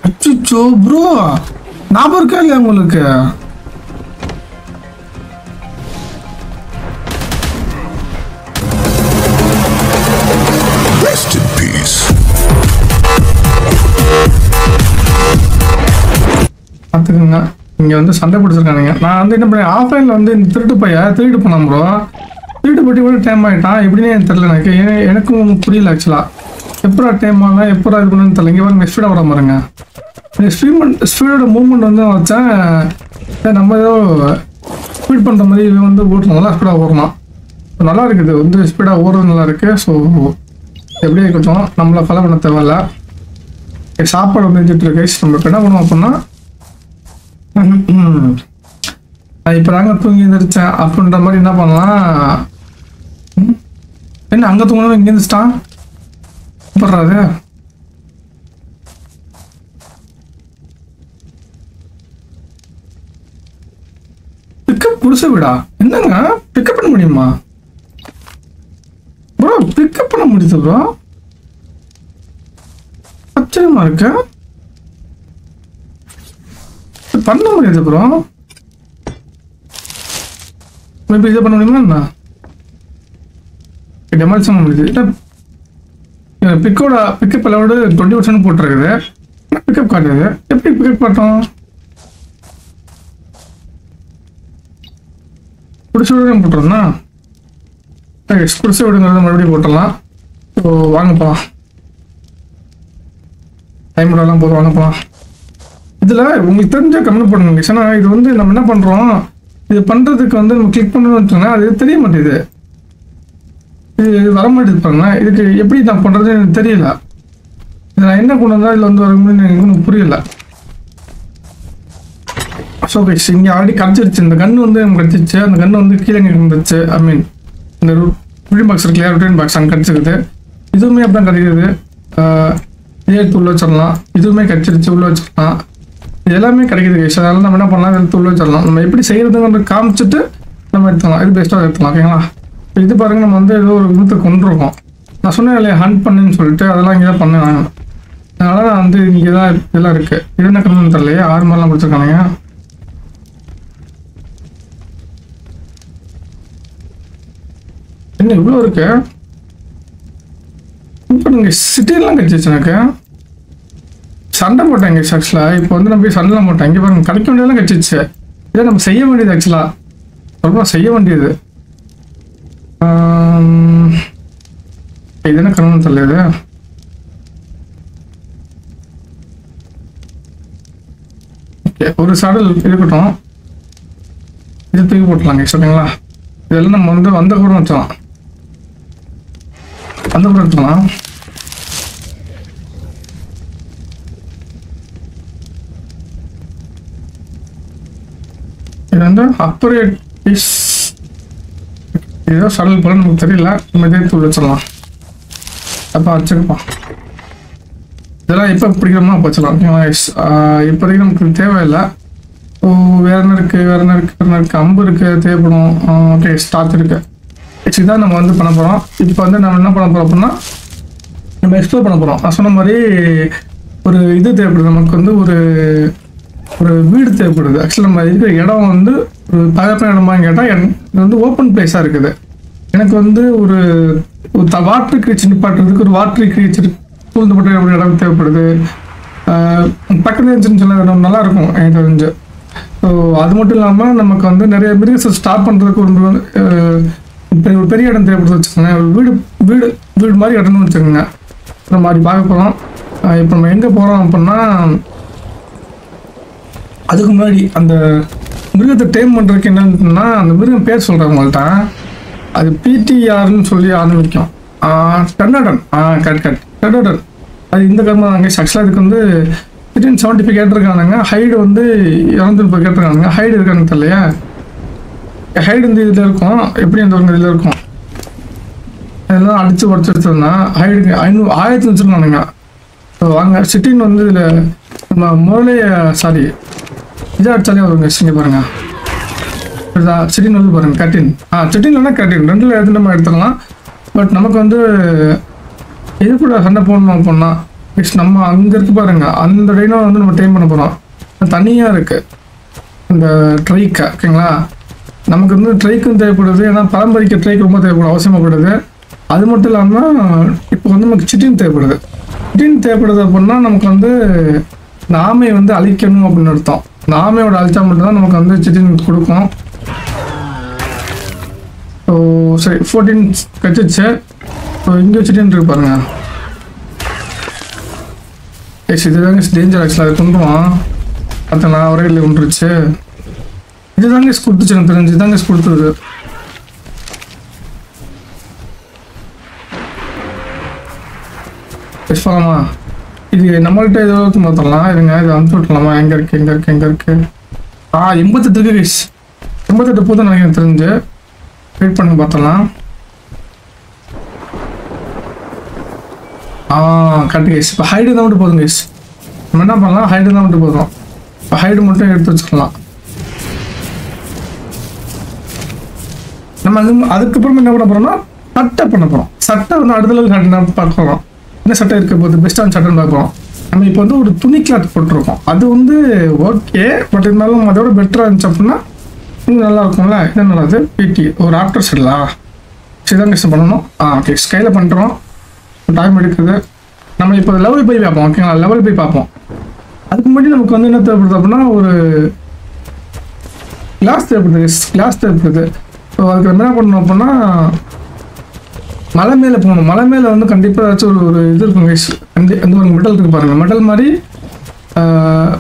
அச்சுச்சோ ப்ரோ ஞாபகம் இருக்கா இல்லையா உங்களுக்கு Rest in peace. பார்த்துக்கோங்க இங்கே வந்து சண்டை பிடிச்சிருக்கானுங்க நான் வந்து என்ன பண்ணேன் ஆஃப்லைனில் வந்து இந்த திருட்டு பைய திருட்டு போனான் ப்ரோ திருட்டு போட்டி கூட டைம் ஆகிட்டான் எப்படின்னே எனக்கு தெரியல எனக்கு ஏன் எனக்கும் ஒன்றும் புரியல ஆக்சுவலாக எப்படா டைம் ஆனா எப்படா இது பண்ணுன்னு தெரியல இங்கே பாருங்க ஸ்பீடாக வர பாருங்க இந்த ஸ்பீட் ஸ்பீடோட மூவ்மெண்ட் வந்து நான் வச்சேன் சரி, நம்ம ஏதோ ஸ்பீட் பண்ணுற மாதிரி இவன் வந்து ஓட்டணும் நல்லா ஸ்பீடாக ஓடணும் நல்லா இருக்குது வந்து ஸ்பீடாக ஓடுறது நல்லா இருக்கு ஸோ எப்படியே இருக்கட்டும் நம்மளை ஃபாலோ பண்ண தேவையில்ல சாப்பாடு வந்து செஞ்சுட்டு இருக்கு நம்ம இப்போ என்ன பண்ணுவோம் அப்படின்னா ம். நான் இப்போ தாங்க தூங்கி எந்திரிச்சேன் அப்படின்ற மாதிரி என்ன பண்ணலாம் ம். என்ன அங்கே தூங்கணும் இங்கே எழுந்திரிச்சிட்டான் படுறாது பிக்கப் புடிச்ச விடா என்னங்க பிக்கப் பண்ண முடியுமா ப்ரோ பிக்கப் பண்ண முடியுது ப்ரோ ஆச்சரியமா இருக்கு பண்ண முடியாது ப்ரோ மேபி இதை பண்ண முடியுமா என்ன டெமாலிஷன் பண்ண முடியுது பிக்கோட பிக்கப் அளவோட டுவெண்ட்டி பர்சன்ட் போட்டிருக்குது பிக்கப் காட்டுது எப்படி பிக்கப் காட்டும் பிடிச்ச விட போட்டுருந்தா பிடிச்ச விடுங்கிறத மறுபடியும் போட்டுடலாம் ஸோ வாங்க போகலாம் டைம் விடலாம் போதும் வாங்க போகலாம் இதில் உங்களுக்கு தெரிஞ்ச கமெண்ட் பண்ணுங்க ஏன்னா இது வந்து நம்ம என்ன பண்ணுறோம் இது பண்ணுறதுக்கு வந்து நம்ம கிளிக் பண்ணணும்னு வச்சுக்கோங்க அது தெரிய மாட்டேங்குது இது இது வர மாட்டேது பாருங்களேன் இதுக்கு எப்படி நான் பண்ணுறது எனக்கு தெரியல இது நான் என்ன கொண்டு வந்தால் இதில் வந்து வர முடியும்னு எனக்கு ஒன்றும் புரியல ஸோ கைஸ் இங்கே ஆல்ரெடி கிடச்சிருச்சு இந்த கன்று வந்து நமக்கு கிடச்சிச்சு அந்த கன்று வந்து கீழே இங்கே இருந்துச்சு ஐ மீன் இந்த ருட்டின் பாக்ஸ் இருக்கு இல்லையா ருட்டின் பாக்ஸ் அங்கே கிடச்சிருக்குது இதுவுமே அப்படி தான் கிடைக்குது இதே எடுத்து உள்ள வச்சிடலாம் இதுவுமே கிடச்சிருச்சு உள்ள வச்சிடலாம் இது எல்லாமே கிடைக்குது கைஸ் அதனால நம்ம என்ன பண்ணலாம் இதை எடுத்து உள்ள வச்சிடலாம் நம்ம எப்படி செய்யறதுங்கிறது காமிச்சிட்டு நம்ம எடுத்துக்கலாம் இது பெஸ்ட்டாக எடுத்துக்கலாம் ஓகேங்களா இப்ப இது பாருங்க நம்ம வந்து ஏதோ ஒரு விருத்தை கொண்டிருக்கோம் நான் சொன்னேன் இல்லையா ஹண்ட் பண்ணுன்னு சொல்லிட்டு அதெல்லாம் இங்கே தான் பண்ணேன் நான் அதனால நான் வந்து இங்கே தான் இதெல்லாம் இருக்கு இது என்ன கம்மி தெரியலையே ஆறு மாதிரிலாம் கொடுத்துருக்கானுங்க என்ன இவ்வளோ இருக்கு இப்போ நீங்கள் சிட்டிலாம் கிடச்சிச்சு எனக்கு சண்டை போட்டேங்க ஆக்சுவலாக இப்போ வந்து நம்ம போய் சண்டைலாம் போட்டேன் இங்கே பாருங்க கிடைக்க வேண்டியதெல்லாம் கிடச்சிச்சு இதை நம்ம செய்ய வேண்டியது ஆக்சுவலாக ரொம்ப செய்ய வேண்டியது ஆம், இது என்ன கருமம் தெரியல இது Okay, ஒரு சாடல் இருக்கட்டும் இது தூக்கி போட்டுலாங்க சொல்லுங்களா இதெல்லாம் நம்ம வந்து வந்த கூட வச்சலாம் வந்த கூட எடுத்துக்கலாம் இது வந்து அப்ரேட் இஸ் ஏதோ சடல் போல நமக்கு தெரியல நம்ம இதே தூள் வச்சிடலாம் அப்போ வச்சுக்கப்பா இதெல்லாம் எப்போ பிடிக்கிறோமோ அப்போ வச்சிடலாம் ஓகேங்களா Yes. ஆஹ் இப்போதைக்கு நமக்கு தேவையில்லை ஓ வேற என்ன இருக்கு வேற என்ன இருக்கு வேற என்ன இருக்கு அம்பு இருக்கு தேவைப்படும் ஓகே ஸ்டார்ட் இருக்கு Yes, இதான் நம்ம வந்து பண்ண போறோம் இப்போ வந்து நம்ம என்ன பண்ண போறோம் அப்படின்னா நம்ம எக்ஸ்ப்ளோர் பண்ண போறோம் நான் சொன்ன மாதிரி ஒரு இது தேவைப்படுது நமக்கு வந்து ஒரு ஒரு வீடு தேவைப்படுது ஆக்சுவலாக நம்ம இருக்கிற இடம் வந்து ஒரு பாதுகாப்பான இடமான்னு கேட்டால் இது வந்து ஓப்பன் பிளேஸாக இருக்குது எனக்கு வந்து ஒரு ஒரு வாட்டர் கிரீச்சர் நிப்பாட்டுறதுக்கு ஒரு வாட்டர் கிரீச்சர் சூழ்ந்தப்பட்ட ஒரு இடம் தேவைப்படுது ஆஹ் பக்கத்துல இருந்துச்சுன்னு சொல்ல இடம் நல்லா இருக்கும் எனக்கு தெரிஞ்சு ஸோ அது மட்டும் இல்லாமல் நமக்கு வந்து நிறைய மிருகத்தை ஸ்டார்ட் பண்ணுறதுக்கு ஒரு ஆஹ் இப்ப ஒரு பெரிய இடம் தேவைப்படுது வச்சுக்கோங்க ஒரு வீடு வீடு வீடு மாதிரி இடம்னு வச்சுக்கோங்க இந்த மாதிரி பார்க்க போகிறோம் இப்போ நம்ம எங்கே போகிறோம் அப்படின்னா அதுக்கு முன்னாடி அந்த மிருகத்தை டேம் பண்ணுறதுக்கு என்னன்னா அந்த மிருகம் பேர் சொல்கிறேன் உங்கள்கிட்ட அது பிடிஆர்னு சொல்லி ஆரம்பிக்கும் டர்னடன் ஆ கட் கட் டர்னடன் அது இந்த கர்மம் தாங்க ஆக்சுவலாக இதுக்கு வந்து ஃபிஃப்டீன் செவன்ட்டி ஃபைவ் கேட்டிருக்கானுங்க ஹைடு வந்து இறந்து முப்பது கேட்டிருக்கானுங்க ஹைடு இருக்கான்னு தெரியலையா ஹைடு வந்து இதில் இருக்கும் எப்படி அந்த ஒரு இதில் இருக்கும் இதெல்லாம் அடித்து உடச்சு எடுத்தோம்னா ஹைடுக்கு ஐநூறு ஆயிரத்தி வச்சுருக்கானுங்க ஸோ வாங்க சிட்டின்னு வந்து இதில் நம்ம முதலே சாரி இதாக அடிச்சாலே வருங்க இங்கே பாருங்க இதுதா சிட்டின் வந்து பாருங்க கட்டின் ஆ சிட்டின் இல்லைனா கட்டின் ரெண்டுல எடுத்து நம்ம எடுத்துக்கலாம் பட் நமக்கு வந்து இது கூட சண்டை போடணும் அப்படின்னா நெக்ஸ்ட் நம்ம அங்கே இருக்கு பாருங்க அந்த டைனோ வந்து நம்ம டைம் பண்ண போகிறோம் தனியாக இருக்கு இந்த ட்ரைக்கு ஓகேங்களா நமக்கு வந்து ட்ரைக்கும் தேவைப்படுது ஏன்னா பராமரிக்க ட்ரைக் ரொம்ப தேவைப்படும் அவசியமாகப்படுது அது மட்டும் இல்லாமல் இப்போ வந்து நமக்கு சிட்டின் தேவைப்படுது சிட்டின் தேவைப்படுது அப்படின்னா நமக்கு வந்து இந்த ஆமையை வந்து அழிக்கணும் அப்படின்னு அர்த்தம் இந்த ஆமையோட அழிச்சா மட்டும்தான் நமக்கு வந்து சிட்டின் கொடுக்கும் ஸோ சரி ஃபோர்டீன் கச்சிச்சு ஸோ இங்கே சிட்டின் இருக்கு பாருங்க எஸ் இதுதாங்க டேஞ்சர் ஆக்சுவலாக அது கொண்டுருவான் பார்த்தனா ஒரே இல்லை கொண்டுருச்சு இதுதாங்க கொடுத்துச்சு எனக்கு தெரிஞ்சு இதுதாங்க கொடுத்தது எஸ் போகலாமா இது நம்மள்கிட்ட ஏதோ மாற்றலாம் இதுங்க இது அனுப்பிச்சு விட்டலாமா எங்கே இருக்கு எங்கே இருக்கு எங்கே இருக்கு ஆ எண்பத்தெட்டு இருக்கு கைஸ் எண்பத்தெட்டு போதும் நினைக்கிறேன் தெரிஞ்சு வெயிட் பண்ணுங்க பார்த்தலாம் ஆ கரெக்ட் கைஸ் இப்போ ஹைடு தான் மட்டும் போதும் கைஸ் நம்ம என்ன பண்ணலாம் ஹைடு தான் மட்டும் போதும் இப்போ ஹைடு மட்டும் எடுத்து வச்சுக்கலாம் நம்ம அது அதுக்கப்புறம் என்ன பண்ண போறோம்னா சட்டை பண்ண போறோம் சட்டை வந்து அடுத்த லெவல் சட்டை பார்க்க போறோம் என்ன சட்டை இருக்க போது பெஸ்டான சட்டைன்னு பார்க்க போறோம் நம்ம இப்போ வந்து ஒரு துணி கிளாத் போட்டிருக்கோம் அது வந்து ஓகே பட் இருந்தாலும் அதோட பெட்டராக இருந்துச்சு அப்படின்னா இன்னும் நல்லா இருக்கும்ல என்ன நல்லது பிடி ஒரு ஆஃப்டர் செல்லா சிதான் கஷ்டம் பண்ணணும் ஆ ஓகே ஸ்கைல பண்ணுறோம் டைம் எடுக்குது நம்ம இப்போ லெவல் போய் பார்ப்போம் ஓகேங்களா லெவல் போய் பார்ப்போம் அதுக்கு முன்னாடி நமக்கு வந்து என்ன தேவைப்படுது அப்படின்னா ஒரு கிளாஸ் தேவைப்படுது கிளாஸ் தேவைப்படுது ஸோ அதுக்கு நம்ம என்ன பண்ணணும் அப்படின்னா மலை மேலே போகணும் மலை மேலே வந்து கண்டிப்பாக ஏதாச்சும் ஒரு ஒரு இது இருக்கும் guys. கண்டி அந்த ஒரு மெடல் இருக்கு பாருங்க மெடல் மாதிரி ஆஹ்,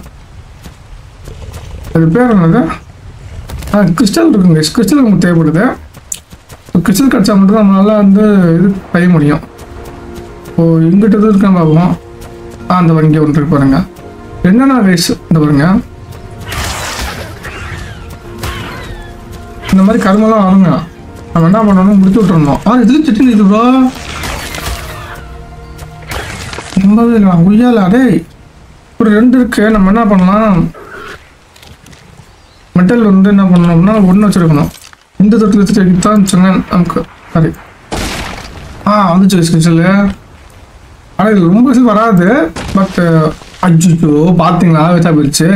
அது பேர் என்னது ஆ கிறிஸ்டல் இருக்குங்க கிறிஸ்டல் நமக்கு தேவைப்படுது கிறிஸ்டல் கிடச்சா மட்டும் நம்மளால வந்து இது செய்ய முடியும் இப்போ இங்கிட்ட எதுவும் இருக்கான்னு பார்ப்போம் ஆ அந்த வங்கி ஒன்று இருக்கு பாருங்க என்னென்ன கைஸ் இந்த பாருங்க இந்த மாதிரி கருமெல்லாம் வருங்க நம்ம என்ன பண்ணணும் முடிச்சு விட்டுறணும் ஆ இதுல திட்டு இது ப்ரோ ரொம்பவே இல்லை உய்யால டேய் ஒரு ரெண்டு இருக்கு நம்ம என்ன பண்ணலாம் மெட்டல் வந்து என்ன பண்ணணும்னா ஒன்று வச்சிருக்கணும் இந்த தொட்டில் வச்சுட்டு தான் வச்சுங்க நமக்கு சரி ஆ வந்துச்சு ஸ்பெஷல் ஆனால் இது ரொம்ப ஸ்பெஷல் வராது பட் அஜிச்சோ பார்த்தீங்களா வச்சா போயிடுச்சு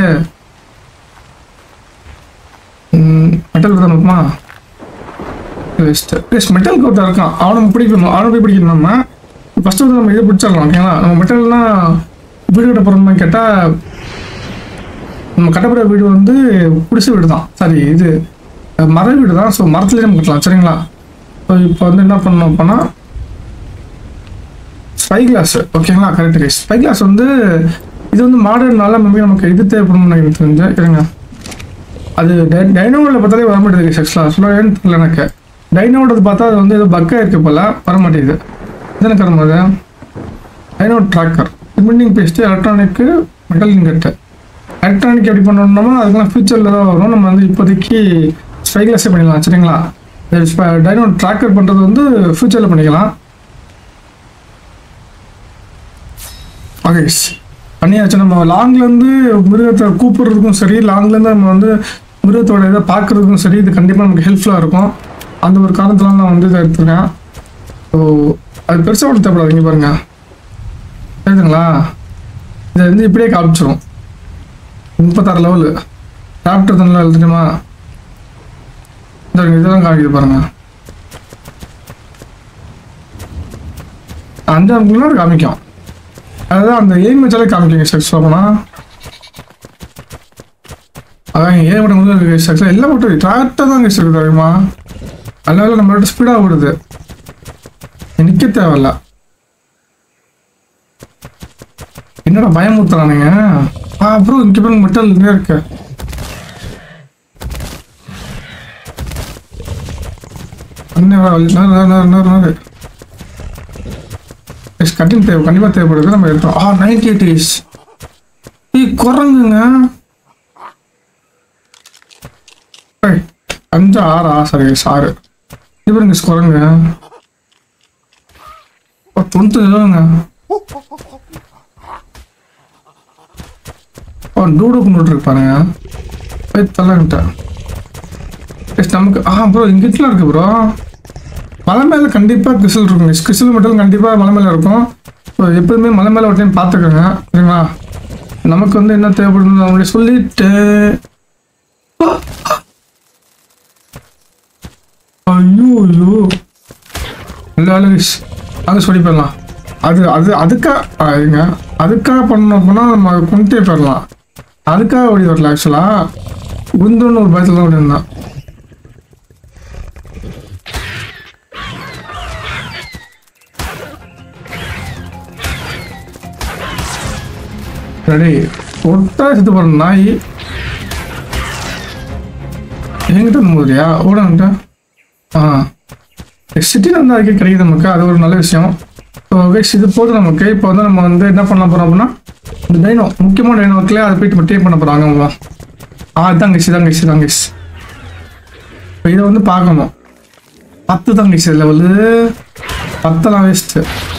மெட்டல் தான் வேஸ்ட்டு மெட்டல் கோட்டா இருக்கான் அவனை பிடிக்கணும் அவனை போய் பிடிக்கணும் நம்ம ஃபஸ்ட்டு வந்து நம்ம இதை பிடிச்சிடலாம் ஓகேங்களா நம்ம மெட்டல்னா வீடு கட்ட போகிறோம்னு கேட்டால் நம்ம கட்டப்பட வீடு வந்து குடிசை வீடு தான் சாரி இது அஹ், மர வீடு தான் ஸோ மரத்துலேயே நம்ம கட்டலாம் சரிங்களா ஸோ இப்போ வந்து என்ன பண்ணணும் அப்படின்னா ஸ்பை கிளாஸ் ஓகேங்களா கரெக்ட் கைஸ் ஸ்பை கிளாஸ் வந்து இது வந்து மாடர்னால மேபி நமக்கு இது தேவைப்படும் எனக்கு தெரிஞ்சு இருங்க அது டைனோவில் பார்த்தாலே வர மாட்டேங்குது ஆக்சுவலாக சொல்ல ஏன்னு தெரியல எனக்கு டைனோடது பார்த்தா அது வந்து ஏதோ பக்கா இருக்கு போல வர மாட்டேங்குது இதுன்னு கரும்பு அது டைனோ ட்ராக்கர் பிரிண்டிங் பேஸ்ட்டு எலக்ட்ரானிக்கு மெட்டல் இங்கட்டு எலக்ட்ரானிக் எப்படி பண்ணணும்னா அதுக்கெல்லாம் ஃபியூச்சரில் தான் வரும் நம்ம வந்து இப்போதைக்கு ஸ்பைக்லஸே பண்ணிடலாம் சரிங்களா டைனோ ட்ராக்கர் பண்ணுறது வந்து ஃபியூச்சரில் பண்ணிக்கலாம் ஓகே பண்ணியாச்சு நம்ம லாங்லேருந்து மிருகத்தை கூப்பிடுறதுக்கும் சரி லாங்லேருந்து நம்ம வந்து மிருகத்தோட இதை பார்க்குறதுக்கும் சரி இது கண்டிப்பாக நமக்கு ஹெல்ப்ஃபுல்லாக இருக்கும் அந்த ஒரு காரணத்தில் நான் வந்து இதை எடுத்துருக்கேன் ஸோ அது பெருசாக ஒன்று தேவைப்படாது இங்கே பாருங்க தெரியுதுங்களா இதை வந்து இப்படியே காமிச்சிரும் முப்பத்தாறு லெவலு சாப்டர் தானே எழுதுட்டுமா இந்த இதெல்லாம் காமிக்குது பாருங்க அஞ்சாம் குள்ள காமிக்கும் அதுதான் அந்த எய்ம் வச்சாலே காமிக்குங்க செக்ஸ் போனால் அதான் ஏன் மட்டும் வந்து செக்ஸ் எல்லாம் மட்டும் கரெக்டாக தான் செக்ஸ் தெரியுமா அதனால நம்மளோட ஸ்பீடாக ஓடுது நிற்க தேவையில்ல என்னடா பயமுத்துறானுங்க ஆ அப்புறம் இங்கே பாருங்க மெட்டல் நிறைய இருக்கு கட்டிங் தேவை கண்டிப்பாக தேவைப்படுது நம்ம எடுத்தோம் ஆ நைன்டி எயிட் இஸ் ஏய் குரங்குங்க ஏய், அஞ்சு ஆறா சரி ஆறு இது பாருங்க guys, குரங்கு ஓ, தொண்ணூத்தஞ்சு ரூபாங்க ஓ டூடோ கொண்டு இருக்கு பாருங்க போய் தள்ளங்கிட்ட நமக்கு ஆ ப்ரோ இங்கிட்டலாம் இருக்கு ப்ரோ மலை மேலே கண்டிப்பாக கிறிசல் இருக்கும் கிறிசல் மட்டும் கண்டிப்பாக மலை மேலே இருக்கும் ஸோ ஸோ எப்போதுமே மலை மேலே ஒரு டைம் பார்த்துக்கோங்க சரிங்களா நமக்கு வந்து என்ன தேவைப்படுது அப்படி சொல்லிட்டு ஐயோ ஐயோ இல்லை அழகிஷ் அது சொல்லி போயிடலாம் அது அது அதுக்காக இருங்க அதுக்காக பண்ணோம் அப்படின்னா நம்ம அதை கொண்டே போயிடலாம் அதுக்காக ஓடி வரல ஆக்சுவலாக உந்துன்னு ஒரு பயத்தில் தான் ஓடி இருந்தான் ரெடி ஒட்டா செத்து போற நாய் என்கிட்ட போதியா ஓடன்ட்ட ஆ சிட்டியில் வந்து அதுக்கு கிடைக்குது நமக்கு அது ஒரு நல்ல விஷயம் ஸோ கைஸ் இது போதும் நமக்கு இப்போ வந்து நம்ம வந்து என்ன பண்ண போகிறோம் அப்படின்னா இந்த டைனோ முக்கியமான டைனோ இருக்குல்லையா அதை போயிட்டு டேப் பண்ண போகிறாங்க அவங்க ஆ இதான் கைஸ் இதான் கைஸ் இதான் கைஸ் இப்போ இதை வந்து பார்க்கணும் பத்து தான் கைஸ் லெவலு பத்தெல்லாம் வேஸ்ட்டு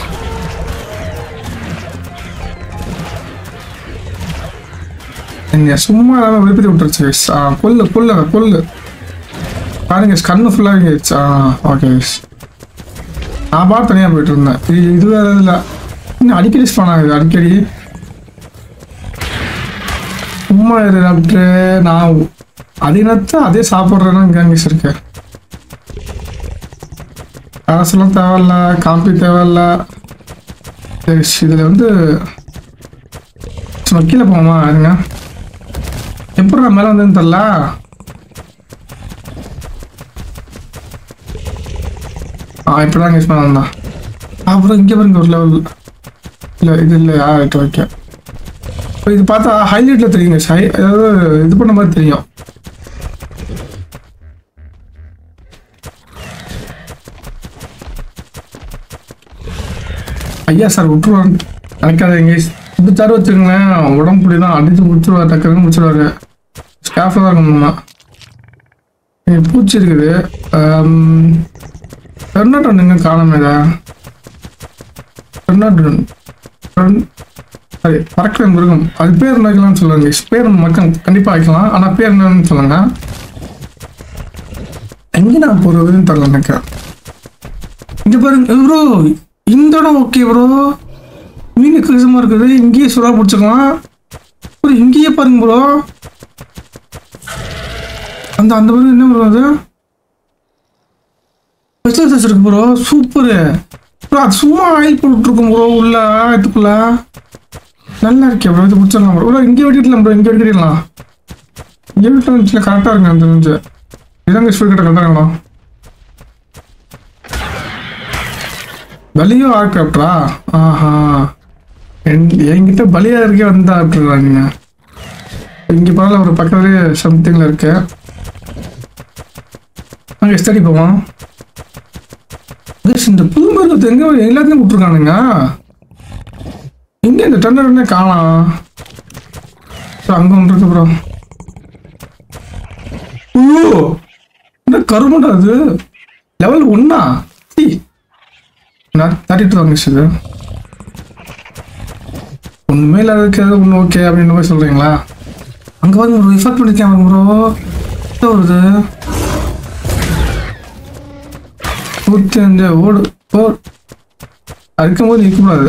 நீங்க சும்மா இல்லாம விழுப்பி விட்டுருச்சு guys. ஆ கொல்லு கொல்லு கொல்லு பாருங்க guys, கண்ணு ஃபுல்லாக ஆ ஓகே நான் பாட்டு தனியாக போயிட்டு இருந்தேன் இது இது வேற இல்லை இன்னும் அடிக்கடி ஸ்பான் ஆகுது அடிக்கடி சும்மா இரு டாக்டர் நான் அது என்னத்த அதே சாப்பிட்றேன்னா கேங்கிஸ் இருக்கு காசுலாம் தேவையில்ல காப்பி தேவையில்ல Guys, இதுல வந்து சும்மா கீழே போவோமா இருங்க எப்படி நான் மேலே வந்தேன்னு தெரில ஆ இப்போ தான் யூஸ் பண்ண வந்தான் அப்புறம் இங்கே பாருங்க ஒரு லெவல் இல்லை இது இல்லை ஆ ரைட் ஓகே இப்போ இது பார்த்தா ஹைலைட்டில் தெரியுங்க ஹை அதாவது இது பண்ண மாதிரி தெரியும் ஐயா சார் விட்டுருவான் நினைக்காதீங்க பிடிச்சாரு வச்சுக்கோங்களேன் உடம்பு புடி தான் அடிச்சு முடிச்சிருவாரு டக்குன்னு முடிச்சிருவாரு ஸ்டாஃபில் தான் இருக்கணுமா இங்க பூச்சி இருக்குது பெர்னாட்டன் எங்க காணாம இதா பெர்னாட்டன் சரி பறக்கிற மிருகம் அது பேர் என்ன வைக்கலாம்னு சொல்லுங்க பேர் மக்கள் கண்டிப்பா வைக்கலாம் ஆனா பேர் என்னன்னு சொல்லுங்க எங்க நான் போறதுன்னு தெரியல எனக்கு இங்க பாருங்க ப்ரோ இந்த இடம் ஓகே ப்ரோ மீன் கிருஷமா இருக்குது இங்கேயே சுறா பிடிச்சிக்கலாம் ப்ரோ இங்கேயே பாருங்க ப்ரோ அந்த அந்த பாருங்க என்ன ப்ரோ அது வெஜிடபிள்ஸ் இருக்கு ப்ரோ சூப்பரு ப்ரோ அது சும்மா ஆயில் போட்டுருக்கும் ப்ரோ உள்ள இதுக்குள்ள நல்லா இருக்கே ப்ரோ இது பிடிச்சிடலாம் ப்ரோ ப்ரோ இங்கே வெட்டிடலாம் ப்ரோ இங்கே வெட்டிடலாம் இங்கே வெட்டிட்டு கரெக்டாக இருக்கு அந்த நிமிஷம் இதாங்க ஸ்பீட் கிட்ட கரெக்டாக இருக்கலாம் பலியோ ஆர்கிராப்டரா ஆஹா என்- என்கிட்ட பலியா இருக்கே வந்தா அப்படின்றாங்க இங்க பரவாயில்ல ஒரு பக்கத்துலயே சம்திங்ல இருக்கு அங்க ஸ்டடி போவோம் Guys, இந்த புது மருத்துவத்தை எங்க எல்லாத்தையும் விட்டுருக்கானுங்க இங்க இந்த டன்னர் உடனே காணாம் Bro, அங்க ஒன்று இருக்கு ப்ரோ ஓ என்ன கருமண்டா அது லெவல் ஒன்னா நான் தேர்ட்டி டூ வாங்க இது ஒண்ணுமே இல்லாத இருக்கிறது ஒன்று ஓகே அப்படின்னு போய் சொல்றீங்களா அங்க வந்து ஒரு ரிஃபர் பண்ணிருக்கேன் ப்ரோ என்ன வருது நூற்றி அஞ்சு ஓடு ஓ அதுக்கும் போது இருக்கக்கூடாது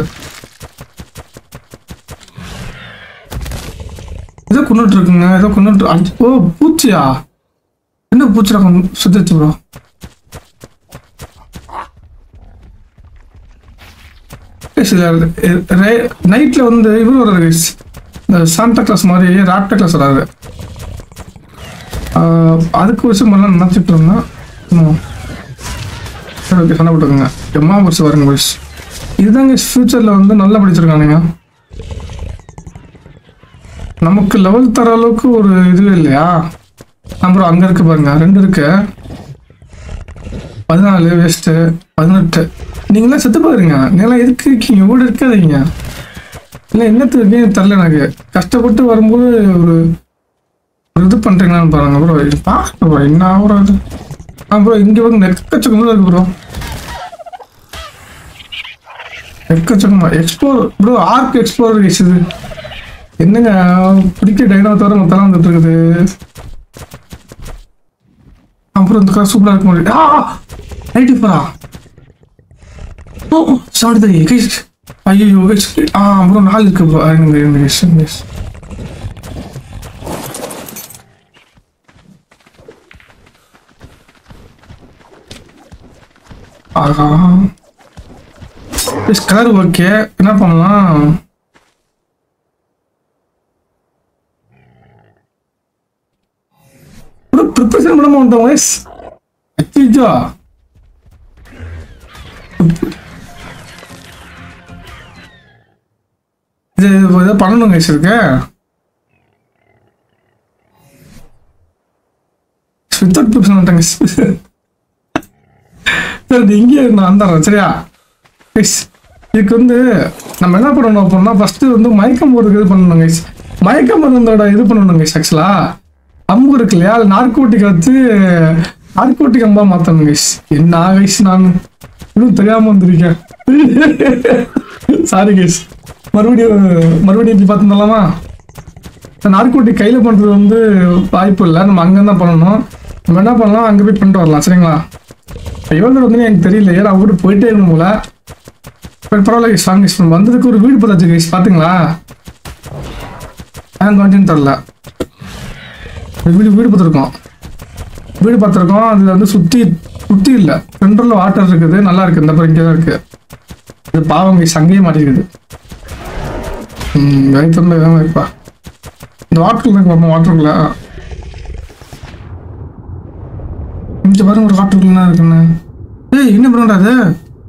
ஏதோ கொண்டுட்டு இருக்குங்க ஏதோ கொண்டுட்டு அஞ்சு ஓ பூச்சியா என்ன பூச்சிடா கொண்டு சுத்திச்சு ப்ரோ நைட்ல வந்து இவர் வர்றாரு guys. இந்த சாண்டா கிளாஸ் மாதிரி ராப்டா கிளாஸ் வராது ஆஹ் அதுக்கு விஷயம் எல்லாம் நினைச்சிட்டு இருந்தேன் இன்னும் சரி ஓகே சண்டை போட்டுக்கோங்க எம்மா வருஷம் வருங்க பாய்ஸ் இதுதாங்க ஃபியூச்சரில் வந்து நல்லா படிச்சிருக்கானுங்க நமக்கு லெவல் தர அளவுக்கு ஒரு இதுவே இல்லையா அப்புறம் அங்கே இருக்கு பாருங்க ரெண்டு இருக்கு பதினாலு வேஸ்ட்டு பதினெட்டு நீங்களாம் செத்து பாருங்க நீங்களாம் எதுக்கு இருக்கீங்க ஓடி இருக்காதீங்க இல்லை என்னத்துக்கு இருக்கீங்க தெரில எனக்கு கஷ்டப்பட்டு வரும்போது ஒரு ஒரு இது பண்ணுறீங்களான்னு பாருங்க ப்ரோ இது பாருங்க ப்ரோ என்ன ப்ரோ இது ஆ ப்ரோ இங்கே வந்து எக்கச்சக்கமாக இருக்கு ப்ரோ எக்கச்சக்கமா எக்ஸ்ப்ளோர் ப்ரோ ஆர்க் எக்ஸ்ப்ளோர் இது என்னங்க பிடிக்க டைனோ தவிர மொத்தம் வந்துட்டு இருக்குது அப்புறம் இந்த காசு சூப்பராக இருக்க முடியும் ஆ நைட்டு போறா ஓ சாரி கைஸ் ஐயோ ஆ அப்புறம் நாலு இருக்கு ப்ரோ இருங்க இருங்க guys, இருங்க guys. ஆஹா கலர் ஓகே என்ன பண்ணலாம் ப்ரிப்பரேஷன் பண்ணாம வந்தோம் வயஸ் அச்சோ இது ஏதோ பண்ணணும் கைஸ் இருக்கு வித்தவுட் ப்ரிப்பரேஷன் பண்ணிட்டேங்க சரி இங்கே நான் வந்துடுறேன் சரியா கைஸ் இதுக்கு வந்து நம்ம என்ன பண்ணணும் அப்படின்னா ஃபர்ஸ்ட் வந்து மயக்கம் போடுறதுக்கு இது பண்ணணும் கைஸ் மயக்க மருந்தோட இது பண்ணணும் கைஸ் ஆக்சுவலா அம்பு இருக்கு இல்லையா அது நார்கோட்டிக் வச்சு நார்கோட்டிக் அம்பா மாத்தணும் கைஸ் என்ன கைஸ் நான் இன்னும் தெரியாம வந்திருக்கேன் சாரி கைஸ் மறுபடியும் மறுபடியும் இப்படி பார்த்துருந்தலாமா நார்கோட்டிக் கையில் பண்ணுறது வந்து வாய்ப்பு இல்லை நம்ம அங்கே தான் பண்ணணும் நம்ம என்ன பண்ணலாம் அங்கே போய் பண்ணிட்டு வரலாம் சரிங்களா எவ்வளோ வந்து எனக்கு தெரியல ஏன்னா அவங்க கூட போயிட்டே இருக்கணும் போல பட் பரவாயில்ல கைஸ் வாங்க guys. நம்ம வந்ததுக்கு ஒரு வீடு பார்த்தாச்சு கைஸ் பார்த்தீங்களா அங்கே வந்துன்னு தெரில ஒரு வீடு வீடு பார்த்துருக்கோம் வீடு பார்த்துருக்கோம் அதில் வந்து சுற்றி சுற்றி இல்லை சென்ட்ரலில் வாட்டர் இருக்குது நல்லா இருக்குது இந்த அப்புறம் இங்கே தான் இருக்குது இது பாவம் கைஸ் அங்கேயே மாட்டிருக்குது ம் வயிற்று தான் வைப்பா இந்த வாட்டரில் இருக்கு பாப்போம் வாட்டருக்குள்ள இங்க பாருங்க ஒரு வாட்டருக்குள்ள இருக்குன்னு ஏய் என்ன பண்ணுறா அது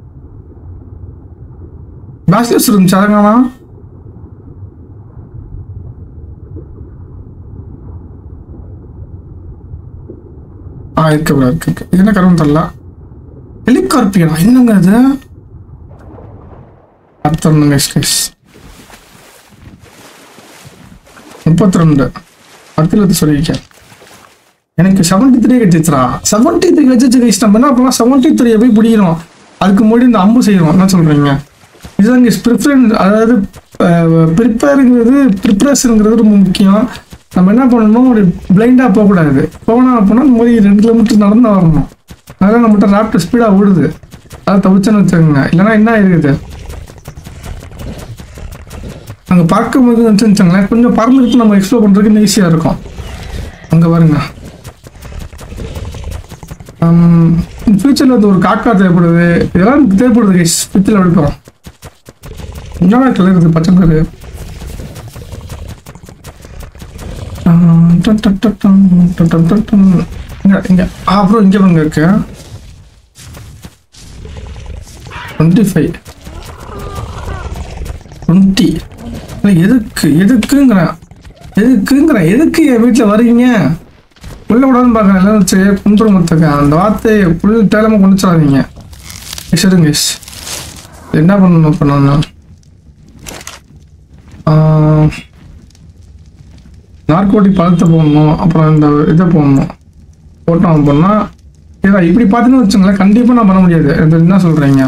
பேஸ்லெஸ் இருந்துச்சு அதங்கானா ஆ இருக்கு bro, இருக்கு இருக்கு இது என்ன கருவம் தரல ஹெலிகாப்டர் என்னங்க அது அத்தொன்னு கைஸ் கைஸ் முப்பத்தி ரெண்டு பத்தில் சொல்லியிருக்கேன் எனக்கு செவன்டி த்ரீ கிடைச்சிச்சுரா செவன்டி த்ரீ வச்சு கைஸ் நம்ம என்ன பண்ணலாம் செவன்டி த்ரீயை போய் பிடிக்கிறோம் அதுக்கு முன்னாடி இந்த அம்பு செய்யறோம் என்ன சொல்றீங்க இதுதான் இங்கே ப்ரிஃபரன்ஸ் அதாவது ப்ரிப்பேருங்கிறது ப்ரிப்பரேஷனுங்கிறது ரொம்ப முக்கியம் நம்ம என்ன பண்ணணும் ஒரு பிளைண்டாக போகக்கூடாது போனோம் அப்படின்னா இந்த மாதிரி ரெண்டு கிலோமீட்டர் நடந்து வரணும் அதெல்லாம் நம்மகிட்ட ராப்டர் ஸ்பீடாக ஓடுது அதை தவிச்சேன்னு வச்சுக்கோங்க இல்லைன்னா என்ன இருக்குது அங்கே பார்க்கும்போது வச்சுங்களேன் கொஞ்சம் பறந்துட்டு நம்ம எக்ஸ்ப்ளோர் பண்ணுறதுக்கு இன்னும் ஈஸியாக இருக்கும் அங்கே பாருங்க ஃபியூச்சரில் வந்து ஒரு காக்கா தேவைப்படுது இதெல்லாம் எனக்கு தேவைப்படுது கைஸ் ஃபியூச்சரில் எடுக்கிறோம் என்னடா கலர் இருக்குது பச்சை கலர் இங்க இங்க அப்புறம் இங்கே வந்து இருக்கு டுவெண்ட்டி ஃபைவ் டுவெண்ட்டி எதுக்கு எதுக்குங்கிறேன் எதுக்குங்கிறேன் எதுக்கு என் வீட்டில் வரீங்க உள்ள விடாதுன்னு பார்க்குறேன் எல்லாம் வச்சு குந்துரும் மொத்தக்க அந்த வார்த்தையை ஃபுல் டேலமாக கொண்டு வச்சிடாதீங்க சரிங்க guys. என்ன பண்ணணும் இப்போ நான் நார்கோட்டிக் பழத்தை போடணும் அப்புறம் இந்த இதை போடணும் போட்டோம் அப்படின்னா ஏதா இப்படி பார்த்தீங்கன்னு வச்சுங்களேன் கண்டிப்பாக நான் பண்ண முடியாது இது என்ன சொல்கிறீங்க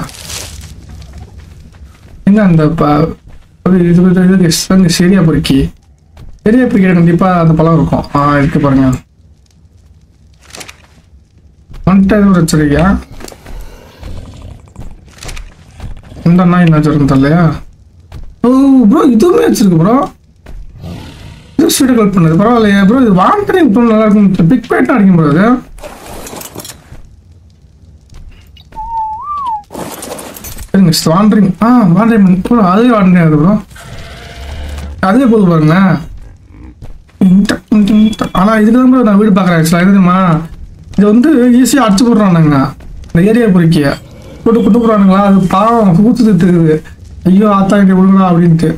எங்க அந்த ப அது இது இது இது இது சரியா பொறுக்கி சரியா பொறுக்கிற கண்டிப்பாக அந்த பழம் இருக்கும் ஆ இருக்கு பாருங்க வந்துட்டு எதுவும் வச்சிருக்கியா இந்த நாய் என்ன வச்சிருக்கும் தெரியலையா ஓ ப்ரோ இதுவுமே வச்சிருக்கு ப்ரோ இது ஸ்வீட்டை கல் பண்ணுது பரவாயில்லையா ப்ரோ இது வாண்டரிங் பண்ண நல்லா இருக்கும் பிக் பேட்டும் அடிக்கும் ப்ரோ அது சரிங்க வாண்டரிங் ஆ வாண்டரிங் ப்ரோ அதுவே வாண்டரிங் ஆகுது ப்ரோ அதுவே போது பாருங்க ஆனா இதுக்கு தான் bro நான் வீடு பார்க்குறேன் ஆக்சுவலாக எதுமா இது வந்து ஈஸியாக அடிச்சு போடுறானுங்க இந்த ஏரியா பொறுக்கிய போட்டு கொண்டு போடுறானுங்களா அது பாவம் கூத்து இருக்குது ஐயோ ஆத்தா இங்கே விடுங்களா அப்படின்ட்டு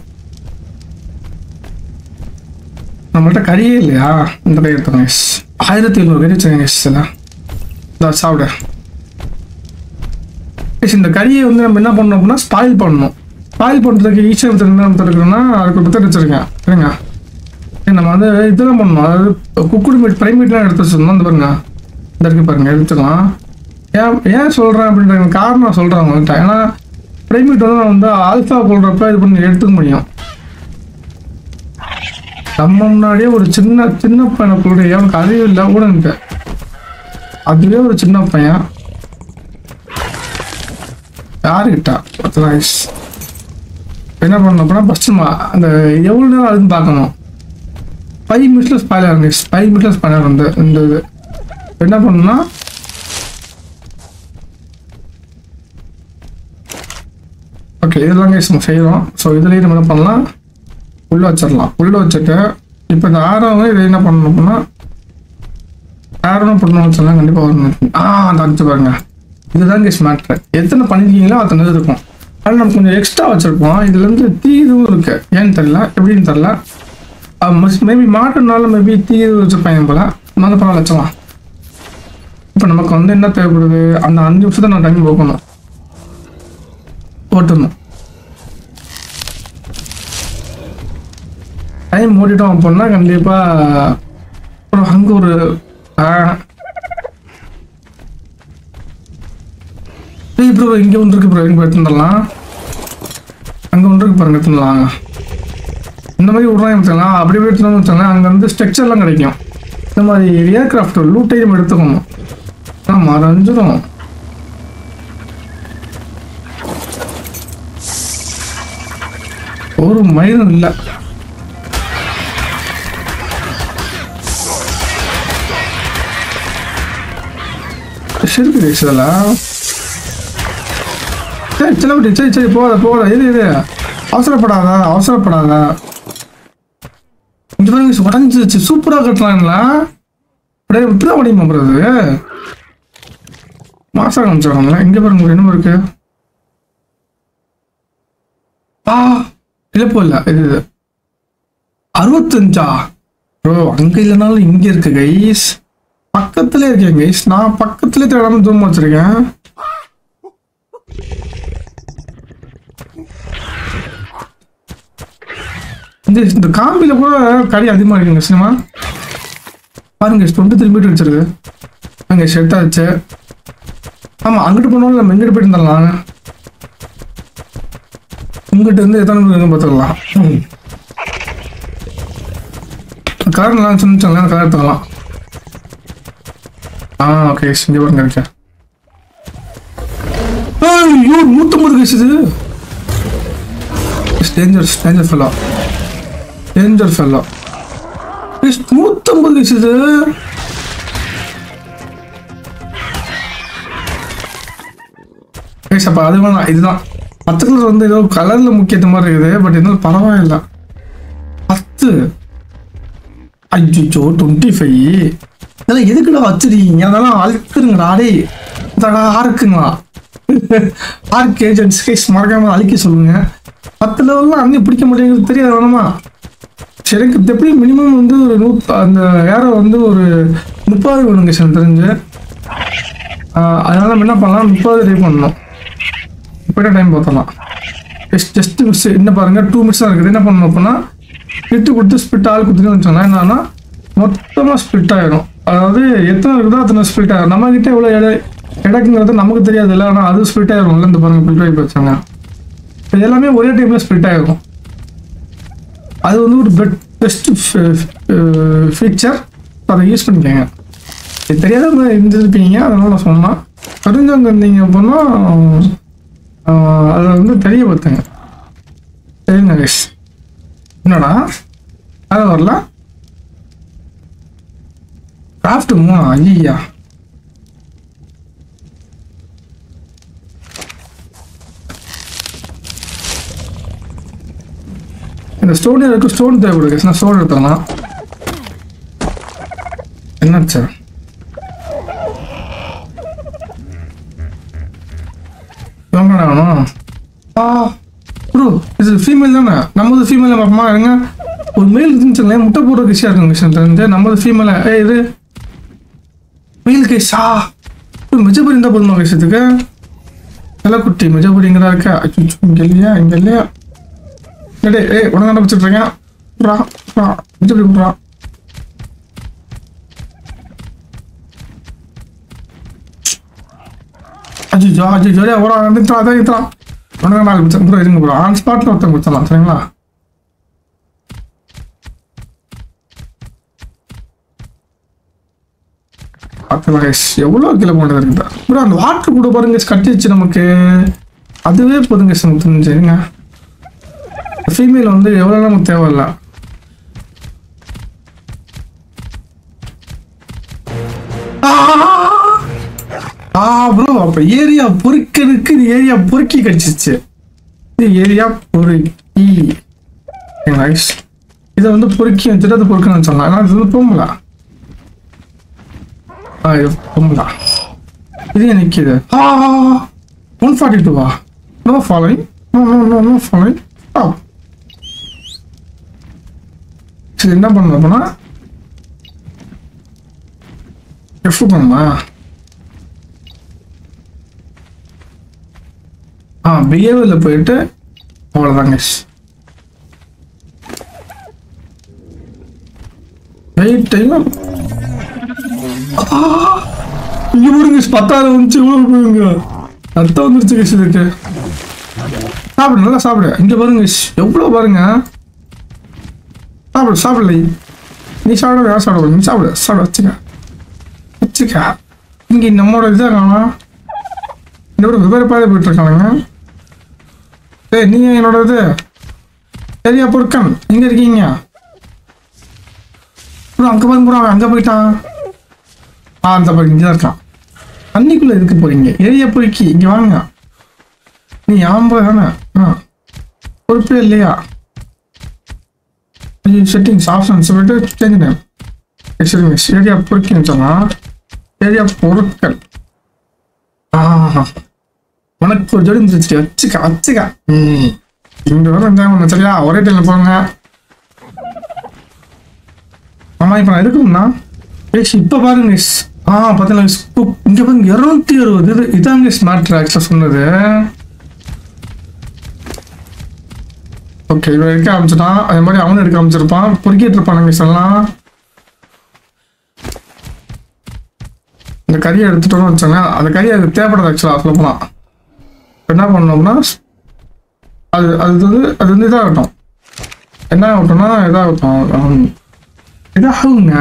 நம்மள்ட்ட கறியே இல்லையா இந்த கை எடுத்துக்கோங்க எஸ் ஆயிரத்தி எழுநூறு கறி வச்சுக்கோங்க எஸ் இதெல்லாம் இதா சாப்பிட எஸ் இந்த கறியை வந்து நம்ம என்ன பண்ணணும் அப்படின்னா ஸ்பாயில் பண்ணணும் ஸ்பாயில் பண்ணுறதுக்கு ஈஸியாக மெத்தட் என்ன மெத்தட் இருக்குன்னா அதுக்கு மெத்தட் வச்சுருக்கேன் சரிங்க சரி, நம்ம வந்து இதெல்லாம் பண்ணணும் அதாவது குக்குடு மீட் ஃப்ரை மீட்லாம் எடுத்து வச்சிருந்தோம் இந்த பாருங்க இந்த இருக்கு பாருங்க எடுத்துக்கலாம் ஏன் ஏன் சொல்கிறேன் அப்படின்ற காரணம் சொல்கிறேன் உங்கள்கிட்ட ஏன்னா ஃப்ரை மீட் வந்து நான் வந்து ஆல்ஃபா போடுறப்ப இது பண்ணி எடுத்துக்க முடியும் நம்ம முன்னாடியே ஒரு சின்ன சின்ன பையனை கூட எனக்கு அறிவு இல்லை ஊடன்ட்டு அதுவே ஒரு சின்ன பையன் யாருக்கிட்டா பத்து வயசு என்ன பண்ணணும் அப்படின்னா ஃபஸ்ட்டு நம்ம அந்த எவ்வளோ நேரம் அதுன்னு பார்க்கணும் ஃபைவ் மினிட்ஸில் ஸ்பாயில் ஆகுங்க ஃபைவ் மினிட்ஸில் ஸ்பாயில் ஆகும் இந்த இந்த இது என்ன பண்ணணும்னா ஓகே இதெல்லாம் guys நம்ம செய்கிறோம் ஸோ இதுலேயும் நம்ம என்ன பண்ணலாம் உள்ளே வச்சிடலாம் உள்ளே வச்சுட்டு இப்போ இந்த ஆரவங்க இதை என்ன பண்ணணும் அப்படின்னா ஆரவம் பண்ணணும்னு சொன்னால் கண்டிப்பாக வரணும் ஆ அந்த அடிச்சு பாருங்க இதுதான் கேஸ் மேட்ரு எத்தனை பண்ணிருக்கீங்களோ அத்தனை இது இருக்கும் ஆனால் நம்ம கொஞ்சம் எக்ஸ்ட்ரா வச்சுருப்போம் இதுலேருந்து தீ இதுவும் இருக்கு ஏன்னு தெரில எப்படின்னு தெரில மேபி மாட்டுனால மேபி தீ இது வச்சுருப்பாங்க போல நம்ம பரவாயில்ல வச்சலாம் இப்போ நமக்கு வந்து என்ன தேவைப்படுது அந்த அஞ்சு நிமிஷத்தை நான் டைம் போக்கணும் ஓட்டணும் டைம் ஓட்டிட்டோம் அப்படின்னா கண்டிப்பாக ஒரு அங்கே ஒரு ஆ, ஏய் ப்ரோ இங்கே ஒன்று இருக்கு ப்ரோ இங்கே எடுத்துடலாம் அங்கே ஒன்று இருக்கு பாருங்க எடுத்துடலாம் இந்த மாதிரி விட்றாங்க வச்சுக்கலாம் அப்படி போய் எடுத்துனோம்னு வச்சுக்கலாம் அங்கே வந்து ஸ்ட்ரக்சர்லாம் கிடைக்கும் இந்த மாதிரி ஏர்கிராஃப்ட் லூட்டையும் எடுத்துக்கணும் ஆனால் மறைஞ்சிடும் ஒரு மயிரும் இல்லை செருக்கு இதெல்லாம் சரி செலவுட்டி சரி சரி போகாத போகாத இது இது அவசரப்படாத அவசரப்படாத இங்க பாருங்க உடஞ்சிச்சு சூப்பராக கட்டலாங்களா அப்படியே இப்படிதான் முடியுமா பிறகு மாசம் காமிச்சாங்களா இங்க பாருங்க என்ன இருக்கு ஆ இழப்பு இல்ல இது இது அறுபத்தஞ்சா ப்ரோ அங்க இல்லைனாலும் இங்க இருக்கு கைஸ் பக்கத்துல இருக்கேன் கைஸ் நான் பக்கத்துல தேடாம தூரம் வச்சிருக்கேன் இந்த இந்த காம்பில கூட கறி அதிகமா இருக்குங்க சினிமா பாருங்க டுவெண்ட்டி த்ரீ மீட்டர் வச்சிருக்கு அங்க ஷெட் ஆச்சு ஆமா அங்கிட்டு போனாலும் நம்ம எங்கிட்டு போயிட்டு இருந்தலாம் இங்கிட்ட இருந்து எத்தனை மீட்டர் பார்த்துக்கலாம் கார் நல்லா சொன்னாங்க கார் எடுத்துக்கலாம் ஆ ஓகே இங்க பாருங்க இருக்கேன் ஐயோ நூற்றம்பது கேஸ் இது danger danger fellow danger fellow நூற்றம்பது கேஸ் இது அப்போ அது வேணாம் இதுதான் பத்து கலர் வந்து ஏதோ கலரில் முக்கியத்த மாதிரி இருக்குது பட் இருந்தாலும் பரவாயில்ல பத்து அஜிச்சோ டுவெண்ட்டி ஃபைவ் இதெல்லாம் எதுக்குடா வச்சிருக்கீங்க அதெல்லாம் அழுக்குறீங்கடா டேய் இதடா ஆறுக்குங்களா ஆர்க் ஏஜென்ட்ஸ் கேஸ் மறக்காம அழிக்க சொல்லுங்க பத்து லெவல்லாம் அங்கே பிடிக்க மாட்டேங்குது தெரியாது வேணுமா சரி எனக்கு எப்படி மினிமம் வந்து ஒரு நூத் அந்த ஏரோ வந்து ஒரு முப்பது வேணுங்க சார் தெரிஞ்சு ஆஹ் அதனால நம்ம என்ன பண்ணலாம் முப்பது ரெடி பண்ணணும் இப்போ டைம் பார்த்தலாம் ஜஸ்ட் ஜஸ்ட் மிஸ் என்ன பாருங்க டூ மினிட்ஸ் தான் இருக்குது என்ன பண்ணணும் அப்படின்னா ஸ்பிட்டு கொடுத்து ஸ்பிட் ஆள் கொடுத்துன்னு வச்சோம்னா என்னன்னா மொத்தமாக ஸ்பிட் ஆயிரும் அதாவது எத்தனை இருக்குதோ அத்தனை ஸ்பிட் ஆயிரும் நம்ம கிட்ட எவ்வளோ எடை எடக்குங்கிறது நமக்கு தெரியாது இல்லை ஆனால் அது ஸ்பிட் ஆயிரும்ல இந்த பாருங்க பில்ட் ஆகி வச்சாங்க இது எல்லாமே ஒரே டைம்ல ஸ்பிட் ஆயிரும் அது வந்து ஒரு பெட் பெஸ்ட் ஃபீச்சர் அதை யூஸ் பண்ணிக்கோங்க இது தெரியாத இருந்திருப்பீங்க அதனால நான் சொன்னேன் தெரிஞ்சவங்க இருந்தீங்க அப்படின்னா ஆஹ், அதை வந்து தெரியப்படுத்துங்க சரிங்க கைஸ் என்னடா அது வரல கிராஃப்ட் மூணா ஐயா இந்த ஸ்டோன் இருக்கு ஸ்டோன் தேவைப்படுது நான் ஸ்டோன் எடுத்துக்கலாம் என்னாச்சு இவங்க வேணும் ஆ ப்ரோ இது ஃபீமேல் தானே நம்மது ஃபீமேல் பார்ப்போமா இருங்க ஒரு மேல் இருந்துச்சுங்களேன் முட்டை போடுற விஷயம் இருக்குங்க விஷயம் தெரிஞ்சு நம்மது ஃபீமேல ஏ இது மேல் கேஸா மெஜபடி இருந்தால் போதுமா விஷயத்துக்கு குட்டி மெஜபடிங்கிறா இருக்கா அச்சோ இங்கே இல்லையா இங்கே இல்லையா டேய் ஏய் உனக்கு வச்சுட்டு இருக்கேன் புறா புறா மெஜபடி புறா அஜிஜோ அஜிஜோ டேய் ஒரு நிறுத்தலாம் அதான் நிறுத்தலாம் உனக்கு நாலு பிடிச்சா ப்ரோ இருங்க ப்ரோ ஆன் ஸ்பாட்டில் ஒருத்தன் கொடுத்தலாம் சரிங்களா பார்க்கலாம் guys. எவ்வளோ கிலோ போனது இருக்குதா ப்ரோ அந்த வாட்டர் கூட பாருங்க கட்டிச்சு நமக்கு அதுவே போதுங்க சார் நமக்கு தெரிஞ்சுங்க ஃபீமேல் வந்து எவ்வளோ நமக்கு தேவையில்ல ஆ ப்ரோ அப்ப ஏரியா பொறுக்கிறதுக்கு இது ஏரியா பொறுக்கி கடிச்சிச்சு இது ஏரியா பொறுக்கி நைஸ் இதை வந்து பொறுக்கி வச்சுட்டு அது பொறுக்கணும்னு சொல்லலாம் ஆனால் இது வந்து போகல ஆ இது போகல இது நிற்கிது ஆ ஒன் ஃபார்ட்டி டூவா no following no no no no following ஆ சரி என்ன பண்ணணும் அப்படின்னா எஃப் பண்ணுமா ஆ பிஹேவியரில் போயிட்டு அவ்வளோதாங்க வெயிட் டைம் இங்க பாருங்க பத்தாயிரம் வந்துச்சு இவ்வளோ போயிருங்க அர்த்தம் வந்துருச்சு கஷ் இதுக்கு சாப்பிடு நல்லா சாப்பிடு இங்க பாருங்க ஷ், எவ்வளோ பாருங்க சாப்பிடு சாப்பிடல நீ சாப்பிட யார் சாப்பிட நீ சாப்பிடு சாப்பிட வச்சுக்க வச்சுக்க இங்க நம்மளோட இதாக காணா இதோட வெவ்வேறு பாதை போயிட்டு இருக்கானுங்க ஏய் நீங்க என்னோட இது சரியா பொருட்கள் எங்க இருக்கீங்க bro, அங்க பாருங்க bro, அவன் அங்க போயிட்டான் ஆ அந்த பாருங்க இங்கே இருக்கான் தண்ணிக்குள்ள எதுக்கு போறீங்க ஏரியா பொறுக்கி இங்க வாங்க நீ ஆம்பளை தானே ஆ பொறுப்பே இல்லையா செட்டிங்ஸ் ஆப்ஷன் சொல்லிட்டு சேஞ்ச் நேம் சரிங்க ஏரியா பொறுக்கின்னு சொன்னா ஏரியா பொருட்கள் ஆஹா உனக்கு ஒரு ஜோடி முடிச்சு வச்சுக்க வச்சுக்க ம் இங்க வர இருந்தாங்க ஒன்று சரியா ஒரே டைம்ல போங்க ஆமா இப்ப நான் இருக்கும்னா ஏஷ் இப்ப பாருங்க மிஸ் ஆ பார்த்தீங்களா மிஸ் இங்க பாருங்க இருநூத்தி அறுபது இது இதாங்க ஸ்மார்ட் ஆக்சுவலாக சொன்னது ஓகே இவன் எடுக்க ஆரம்பிச்சிட்டான் அதே மாதிரி அவனும் எடுக்க ஆரம்பிச்சிருப்பான் பொறுக்கிட்டு இருப்பான் மிஸ் எல்லாம் இந்த கறியை எடுத்துட்டோம்னு வச்சாங்க அந்த கறியை அது தேவைப்படாது ஆக்சுவலாக சொல்ல போனால் என்ன பண்ணோம்னா அது அது வந்து அது வந்து இதாகட்டும் என்ன ஆகட்டும்னா இதாகட்டும் இதாகுங்க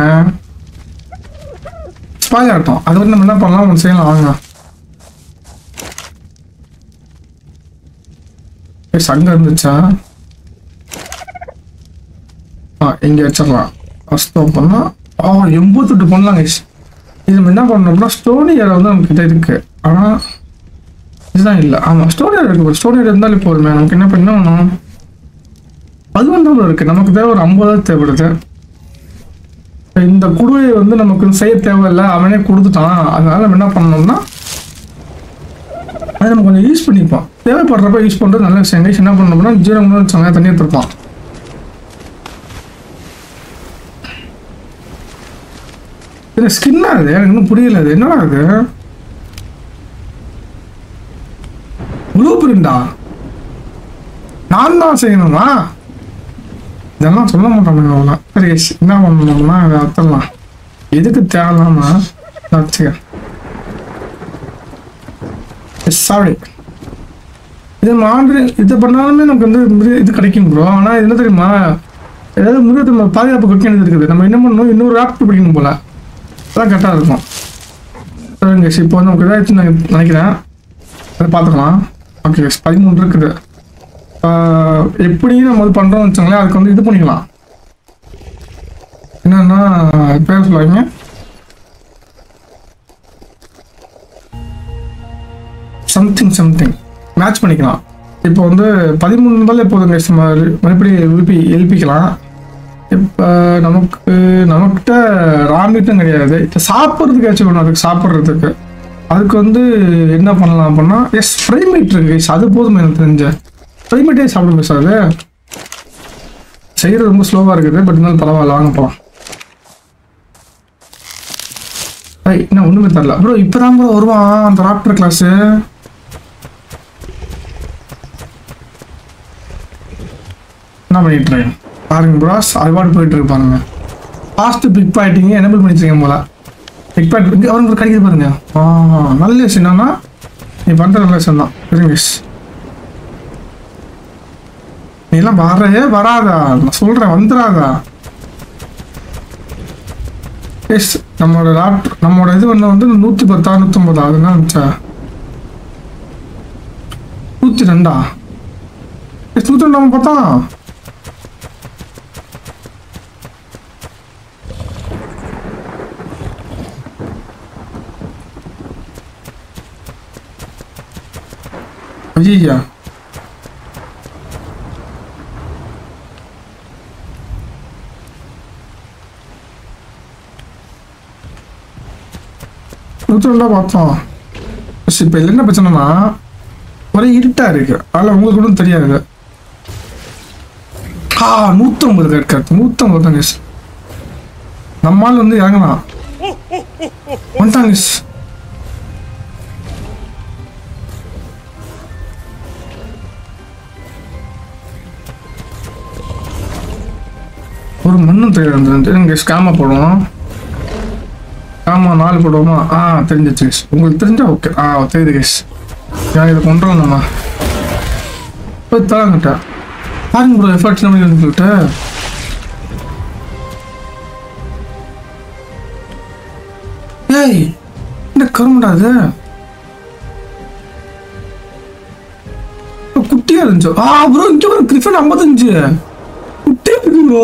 ஸ்பாயில் ஆகட்டும் அது வந்து நம்ம என்ன பண்ணலாம் ஒன்று செய்யலாம் வாங்க ஏய், சங்கம் இருந்துச்சா ஆ இங்கே வச்சிடலாம் ஃபஸ்ட் பண்ணால் ஆ எண்பத்தெட்டு பண்ணலாங்க இது நம்ம என்ன பண்ணோம்னா ஸ்டோனியர் வந்து நம்ம கிட்ட இருக்கு ஆனால் இதுதான் இல்லை ஆமாம் ஸ்டோனியர் இருக்கு ஸ்டோனியர் இருந்தாலே போதுமே நமக்கு என்ன பண்ணணும் அது வந்து இருக்கு நமக்கு தேவை ஒரு ஐம்பதாவது தேவைப்படுது இப்ப இந்த குடுவையை வந்து நமக்கு செய்ய தேவையில்லை அவனே கொடுத்துட்டான் அதனால நம்ம என்ன பண்ணணும்னா அதை நம்ம கொஞ்சம் யூஸ் பண்ணிப்போம் தேவைப்படுறப்ப யூஸ் பண்ணுறது நல்ல விஷயம் guys. என்ன பண்ணணும்னா ஜீரோ மூணு வச்சாங்க தண்ணி எடுத்துருப்பான் இது ஸ்கின்னா அது எனக்கு இன்னும் புரியல அது என்னடா அது ப்ளூ பிரிண்டா நான் தான் செய்யணுமா இதெல்லாம் சொல்ல மாட்டோம் அவ்வளோ சரி guys, என்ன பண்ணணும்னா அதை அத்தரலாம் எதுக்கு தேவையில்லாம வச்சுக்க சாரி இது மாண்டு இது பண்ணாலுமே நமக்கு வந்து மிரு- இது கிடைக்கும் ப்ரோ ஆனால் இது என்ன தெரியுமா ஏதாவது மிருகத்தை நம்ம பாதுகாப்பு வைக்க வேண்டியது இருக்குது நம்ம என்ன பண்ணணும் இன்னொரு ஆப் பிடிக்கணும் போல அதான் கரெக்டாக இருக்கும் சரிங்க guys, இப்போ வந்து நமக்கு இதாகிடுச்சு நான் நினைக்கிறேன் அதை பார்த்துக்கலாம் ஓகே guys, பதிமூணு இருக்குது ஆஹ், எப்படி நம்ம இது பண்ணுறோம்னு வச்சுங்களேன் அதுக்கு வந்து இது பண்ணிக்கலாம் என்னன்னா பேர் சொல்லுவாங்க சம்திங் சம்திங் மேட்ச் பண்ணிக்கலாம் இப்போ வந்து பதிமூணு இருந்தாலே போதுங்க guys, நம்ம மறுபடியும் எழுப்பி எழுப்பிக்கலாம் இப்போ நமக்கு நமக்கிட்ட ராமிட்டும் கிடையாது இப்போ சாப்பிட்றதுக்காச்சும் வேணும் அதுக்கு சாப்பிட்றதுக்கு அதுக்கு வந்து என்ன பண்ணலாம் அப்படின்னா எஸ் ஃப்ரை மீட் இருக்கு guys. அது போதும் எனக்கு தெரிஞ்ச ஃப்ரை மீட்டே சாப்பிட சார் அது செய்கிறது ரொம்ப ஸ்லோவாக இருக்குது பட் இருந்தாலும் பரவாயில்ல வாங்க போகலாம் ஐய் என்ன ஒன்றுமே தரல ப்ரோ இப்போ தான் ப்ரோ வருவான் அந்த ராப்டர் கிளாஸு என்ன பண்ணிட்டு இருக்கேன் பாருங்க ப்ராஸ் அவார்டு போயிட்டு இருக்கு பாருங்க ஃபாஸ்ட் பிக் பாயிட்டிங்க எனபிள் பண்ணிச்சிருக்கேன் போல பிக் பாயிண்ட் இங்கே அவனுக்கு ஒரு கிடைக்குது பாருங்க ஆ நல்ல விஷயம் என்னன்னா நீ பண்ணுற நல்ல விஷயம் தான் சரிங்க guys. நீ எல்லாம் வரவே வராதா நான் சொல்றேன் வந்துடாதா எஸ் நம்மளோட லேப்டாப் நம்மளோட இது ஒன்று வந்து நூற்றி பத்தா நூற்றம்பதா அது என்ன இருந்துச்சா நூற்றி ரெண்டா எஸ் நூற்றி ரெண்டு பார்த்தா ஐயா நூற்றி பார்த்தோம் இப்போ இதில் என்ன பிரச்சனைனா ஒரே இருட்டா இருக்கு அதில் உங்களுக்கு ஒன்றும் தெரியாது ஆ நூற்றம்பது கரெக்ட் நூற்றம்பது தான் கேஸ் நம்மால் வந்து இறங்கலாம் வந்துட்டாங்க கேஸ் ஒரு மண்ணும் தெரியாது இங்கே ஸ்கேமா போடுவோம் ஆமா நாலு போடுவோமா ஆ தெரிஞ்சிச்சு கேஸ் உங்களுக்கு தெரிஞ்சா ஓகே ஆ தெரியுது கேஸ் நான் இதை கொண்டு வரணும்மா போய் தராங்கிட்ட பாருங்க ப்ரோ எஃபர்ட்ஸ் நம்ம இருந்துக்கிட்ட ஏய் என்ன கருமடா அது இப்ப குட்டியா இருந்துச்சு ஆ ப்ரோ இங்க ஒரு கிரிஃபன் ஐம்பத்தஞ்சு குட்டியா இருக்கு ப்ரோ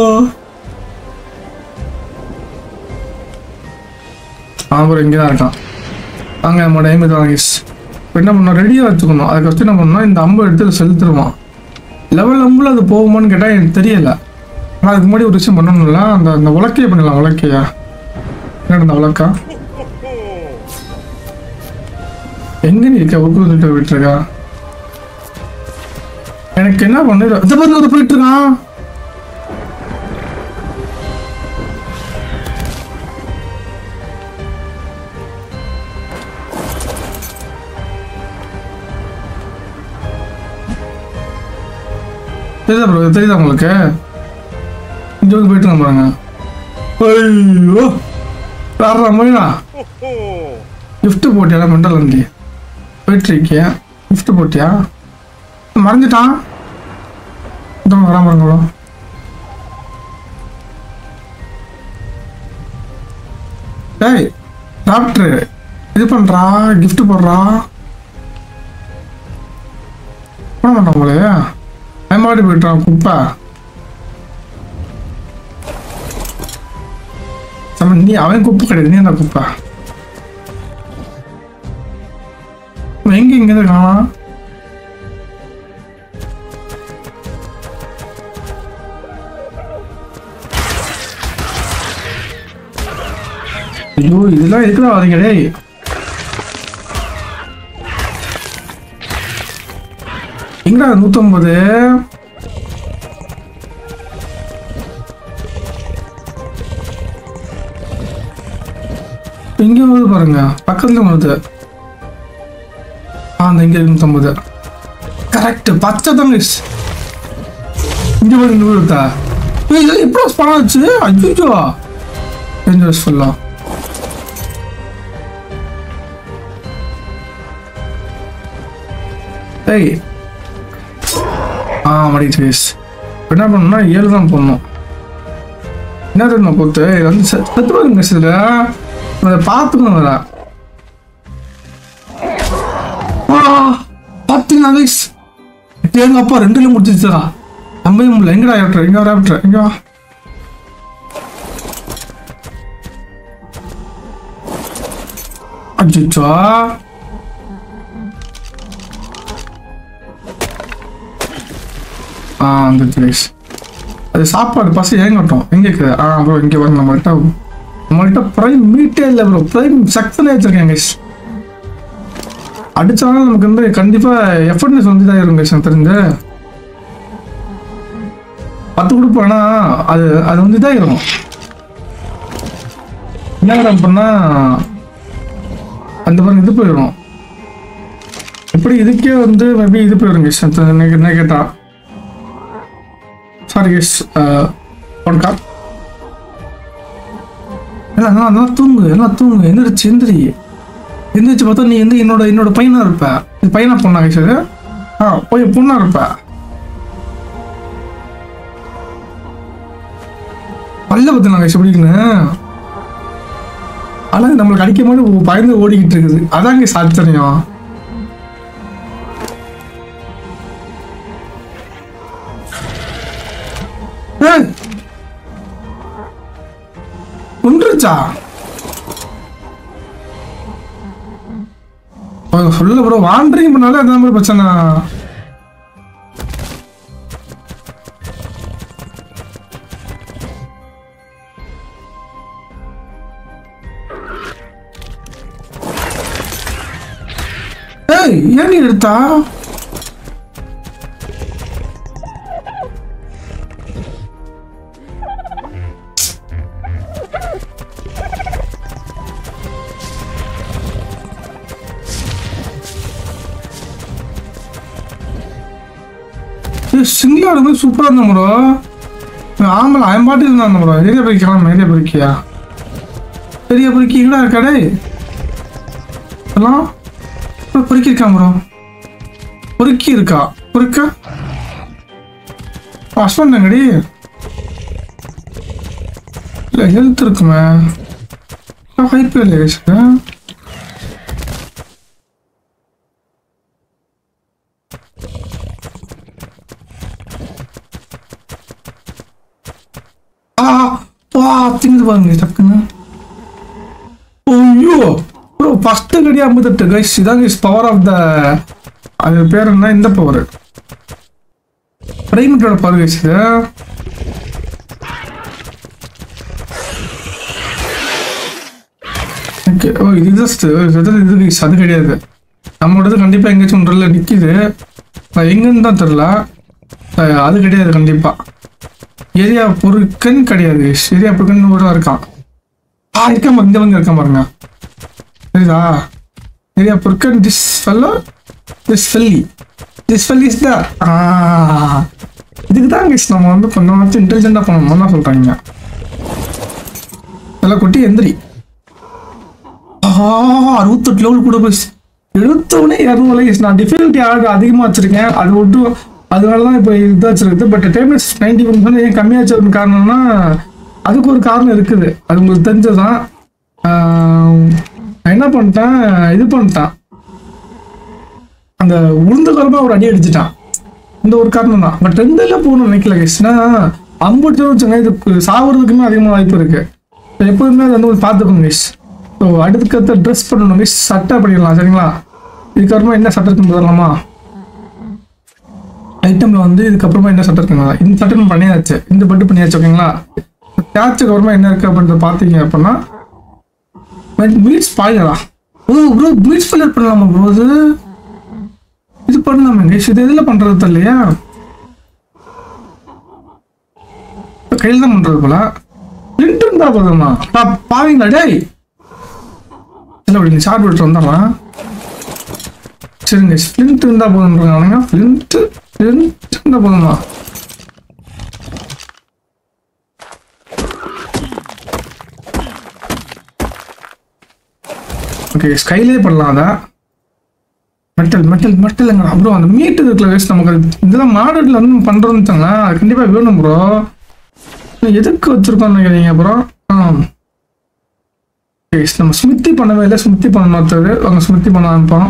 ஆ ப்ரோ இங்கே தான் இருக்கான் அங்கே நம்ம டைம் தான் கேஸ் இப்போ என்ன பண்ணோம் ரெடியாக வச்சுக்கணும் அதுக்கு வச்சு என்ன பண்ணோம் இந்த அம்பு எடுத்து செலுத்துருவோம் லெவல் அம்பில் அது போகுமான்னு கேட்டால் எனக்கு தெரியல ஆனால் அதுக்கு முன்னாடி ஒரு விஷயம் பண்ணணும்ல அந்த அந்த உலக்கையை பண்ணலாம் உலக்கையா என்ன அந்த உலக்கா எங்க நீ இருக்க உட்காந்துட்டு விட்டுருக்கா எனக்கு என்ன பண்ணு இந்த மாதிரி ஒரு போயிட்டு இருக்கான் தெரியுதா ப்ரோ தெரியுதா உங்களுக்கு இங்க வந்து போயிட்டு இருக்கான் பாருங்க ஐயோ வேற மொழினா கிஃப்ட் போட்டியா மெண்டல் வண்டி போயிட்டு இருக்கியா கிஃப்ட் போட்டியா மறைஞ்சிட்டான் இந்த வராம இருங்களோ டேய் டாக்டர் இது பண்றா gift போடுறா பண்ண மாட்டான் போல பயமாடி போயிட்டான் குப்பை சம நீ அவன் குப்பை கிடையாது நீ அந்த குப்பை இவன் எங்க இங்க இருந்து காணாம் ஐயோ இதெல்லாம் எதுக்குடா வரீங்க டேய் எங்கடா நூத்தம்பது இங்க வருது பாருங்க பக்கத்துல வருது ஆ அந்த இங்க நூத்தம்பது கரெக்ட் பச்சை தாங்க இங்க பாருங்க இங்க வருதா ஏய் எப்படி பணம் ஆச்சு அஜிஜோ டேஞ்சரஸ் ஃபுல்லா ஏய் ஆ மடிச்சு கேஸ் என்ன பண்ணணும்னா ஏழு தான் போடணும் என்ன தெரியுமா போட்டு இது வந்து செ- செத்து பாருங்க சில அதை பார்த்துக்கணும் வேற பார்த்தீங்களா கைஸ் எங்க அப்பா ரெண்டுல முடிச்சிருச்சா நம்பவே முடியல எங்கடா ஆப்டர் எங்க வர ஆப்டர் எங்க வா அச்சோ ஆ அந்த கைஸ் அது சாப்பாடு பசி ஏங்கட்டும் எங்க இருக்குது ஆ ப்ரோ இங்கே வாங்க நம்மள்கிட்ட நம்மள்கிட்ட ப்ரைம் மீட்டே இல்லை ப்ரோ ப்ரைம் சக்ஸனே வச்சிருக்கேன் கைஸ் அடிச்சாலும் நமக்கு வந்து கண்டிப்பா எஃபர்ட்னஸ் வந்து தான் இருக்கும் கைஸ் எனக்கு தெரிஞ்சு பத்து கொடுப்போம்னா அது அது வந்து இதாக இருக்கும் என்ன பண்ணா அந்த மாதிரி இது போயிடும் எப்படி இதுக்கே வந்து மேபி இது போயிடும் கைஸ் என்ன கேட்டா சாரி கைஸ் ஒன் கால் எல்லாம் நல்லா நல்லா தூங்கு எல்லாம் தூங்கு எந்திரிச்சு எந்திரி எந்திரிச்சு பார்த்தா நீ வந்து என்னோட என்னோட பையனா இருப்ப இது பையனா பொண்ணா கைஸ் இது ஆ போய் பொண்ணா இருப்ப பல்ல பத்தினா கைஸ் எப்படின்னு ஆனால் நம்மளுக்கு அடிக்கும் போது பயந்து ஓடிக்கிட்டு இருக்குது அதாங்க சாத்தியம் ஏய் ஒன்றுச்சா சொல்ல ப்ரோ வாண்டரிங் பண்ணாலே அதான் ப்ரோ பிரச்சனை ஏய் ஏன் நீ எடுத்தா சிங்கிளா இருக்கும்போது சூப்பரா இருந்தா ப்ரோ ஆமாம் அயம்பாட்டு இருந்தான் ப்ரோ ஏரியா பறிக்கலாம் ஏரியா பறிக்கியா பெரிய பொறுக்கி எங்கடா கடை எல்லாம் பொறுக்கி இருக்கான் ப்ரோ பொறுக்கி இருக்கா பொறுக்க ஹஸ்பண்ட் எங்கடி இல்லை ஹெல்த் இருக்குமே ஹைப்பே இல்லை சார் ஆ வா திங்குது பாருங்க டக்குன்னு ஐயோ ப்ரோ ஃபர்ஸ்ட் கடி ஐம்பத்தெட்டு கைஸ் இதான் கைஸ் பவர் ஆஃப் த அது பேர் என்ன இந்த பவர் பிரைமட்டோட பவர் கைஸ் இது ஓகே ஓ இது ஜஸ்ட் இது கைஸ் அது கிடையாது நம்மளோடது கண்டிப்பாக எங்கேயாச்சும் ஒன்றில் நிற்கிது எங்கன்னு தான் தெரில அஹ் அது கிடையாது கண்டிப்பாக ஏரியா பொருட்கன் கிடையாது guys. ஏரியா பொருட்கன் கூட இருக்கான் ஆ இருக்கான் பாருங்க, இந்த வந்து இருக்கான் பாருங்க சரிதா ஏரியா பொருட்கன் this fellow this fellow this fellow is the இதுக்கு தான் guys நம்ம வந்து கொஞ்சம் வந்து இன்டெலிஜென்ட்டாக பண்ணணும் தான் சொல்கிறாங்க நல்லா குட்டி எந்திரி ஆஹா அறுபத்தெட்டு லெவல் கூட போய் எழுத்தவனே இரநூறு லைஸ் நான் டிஃபிகல்ட்டி ஆக அதிகமாக வச்சிருக்கேன் அது மட்டும் அதனால தான் இப்போ இதாக வச்சிருக்குது பட் டைம்லெஸ் நைன்டி பர்சன்ட் ஏன் கம்மியாக வச்சதுக்கு காரணம்னா அதுக்கு ஒரு காரணம் இருக்குது அது உங்களுக்கு தெரிஞ்சதுதான் ஆஹ் நான் என்ன பண்ணிட்டேன் இது பண்ணிட்டேன் அந்த உளுந்து கரமா ஒரு அடி அடிச்சிட்டான் இந்த ஒரு காரணம் தான் பட் ரெண்டுல போகணும்னு நினைக்கல கேஸ்னா அம்புட்டு வச்சுங்க இது சாவறதுக்குமே அதிகமாக வாய்ப்பு இருக்கு So, எப்போதுமே அதை வந்து பார்த்துக்கணும் மிஸ் ஸோ அடுத்துக்கடுத்து ட்ரெஸ் பண்ணணும் மிஸ் சட்டை பண்ணிடலாம் சரிங்களா இதுக்கப்புறமா என்ன சட்டை இருக்குன்னு சொல்லலாமா ஐட்டம்ல வந்து இதுக்கப்புறமா என்ன சட்டை இருக்குங்களா இந்த சட்டை நம்ம பண்ணியாச்சு இந்த பட்டு பண்ணியாச்சு ஓகேங்களா தேய்ச்சதுக்கு அப்புறமா என்ன இருக்கு அப்படின்றத பார்த்தீங்க அப்படின்னா மீட் ஸ்பாயிலரா ஓ ப்ரோ மீட் ஸ்பாயிலர் பண்ணலாமா ப்ரோ இது இது பண்ணலாமா guys? இது எதுல பண்றது தெரியலையா கையில் தான் பண்றது போல லிண்ட் இருந்தா போதுமா பா- பாவீங்களா டேய் இல்லை அப்படி ஷார்ட் விட்டு வந்துடலாம் சரிங்க ஸ்பிளிண்ட் இருந்தா போதுன்றாங்க ஃபிளிண்ட் ஃபிளிண்ட் இருந்தா போதுமா ஓகே ஸ்கைலே பண்ணலாம் அதை மெட்டல் மெட்டல் மெட்டலுங்க ப்ரோ அந்த மீட் இருக்குல்ல வேஸ்ட் நமக்கு அது இதெல்லாம் மாடலில் வந்து பண்ணுறோன்னு வச்சாங்க அது கண்டிப்பாக வேணும் ப்ரோ எதுக்கு வச்சிருக்கோம்னு நினைக்கிறீங்க ப்ரோ ஆ நம்ம ஸ்மித்தி பண்ணவே இல்லை ஸ்மித்தி பண்ணணும் ஒருத்தர் அவங்க ஸ்மித்தி பண்ண ஆரம்பிப்போம்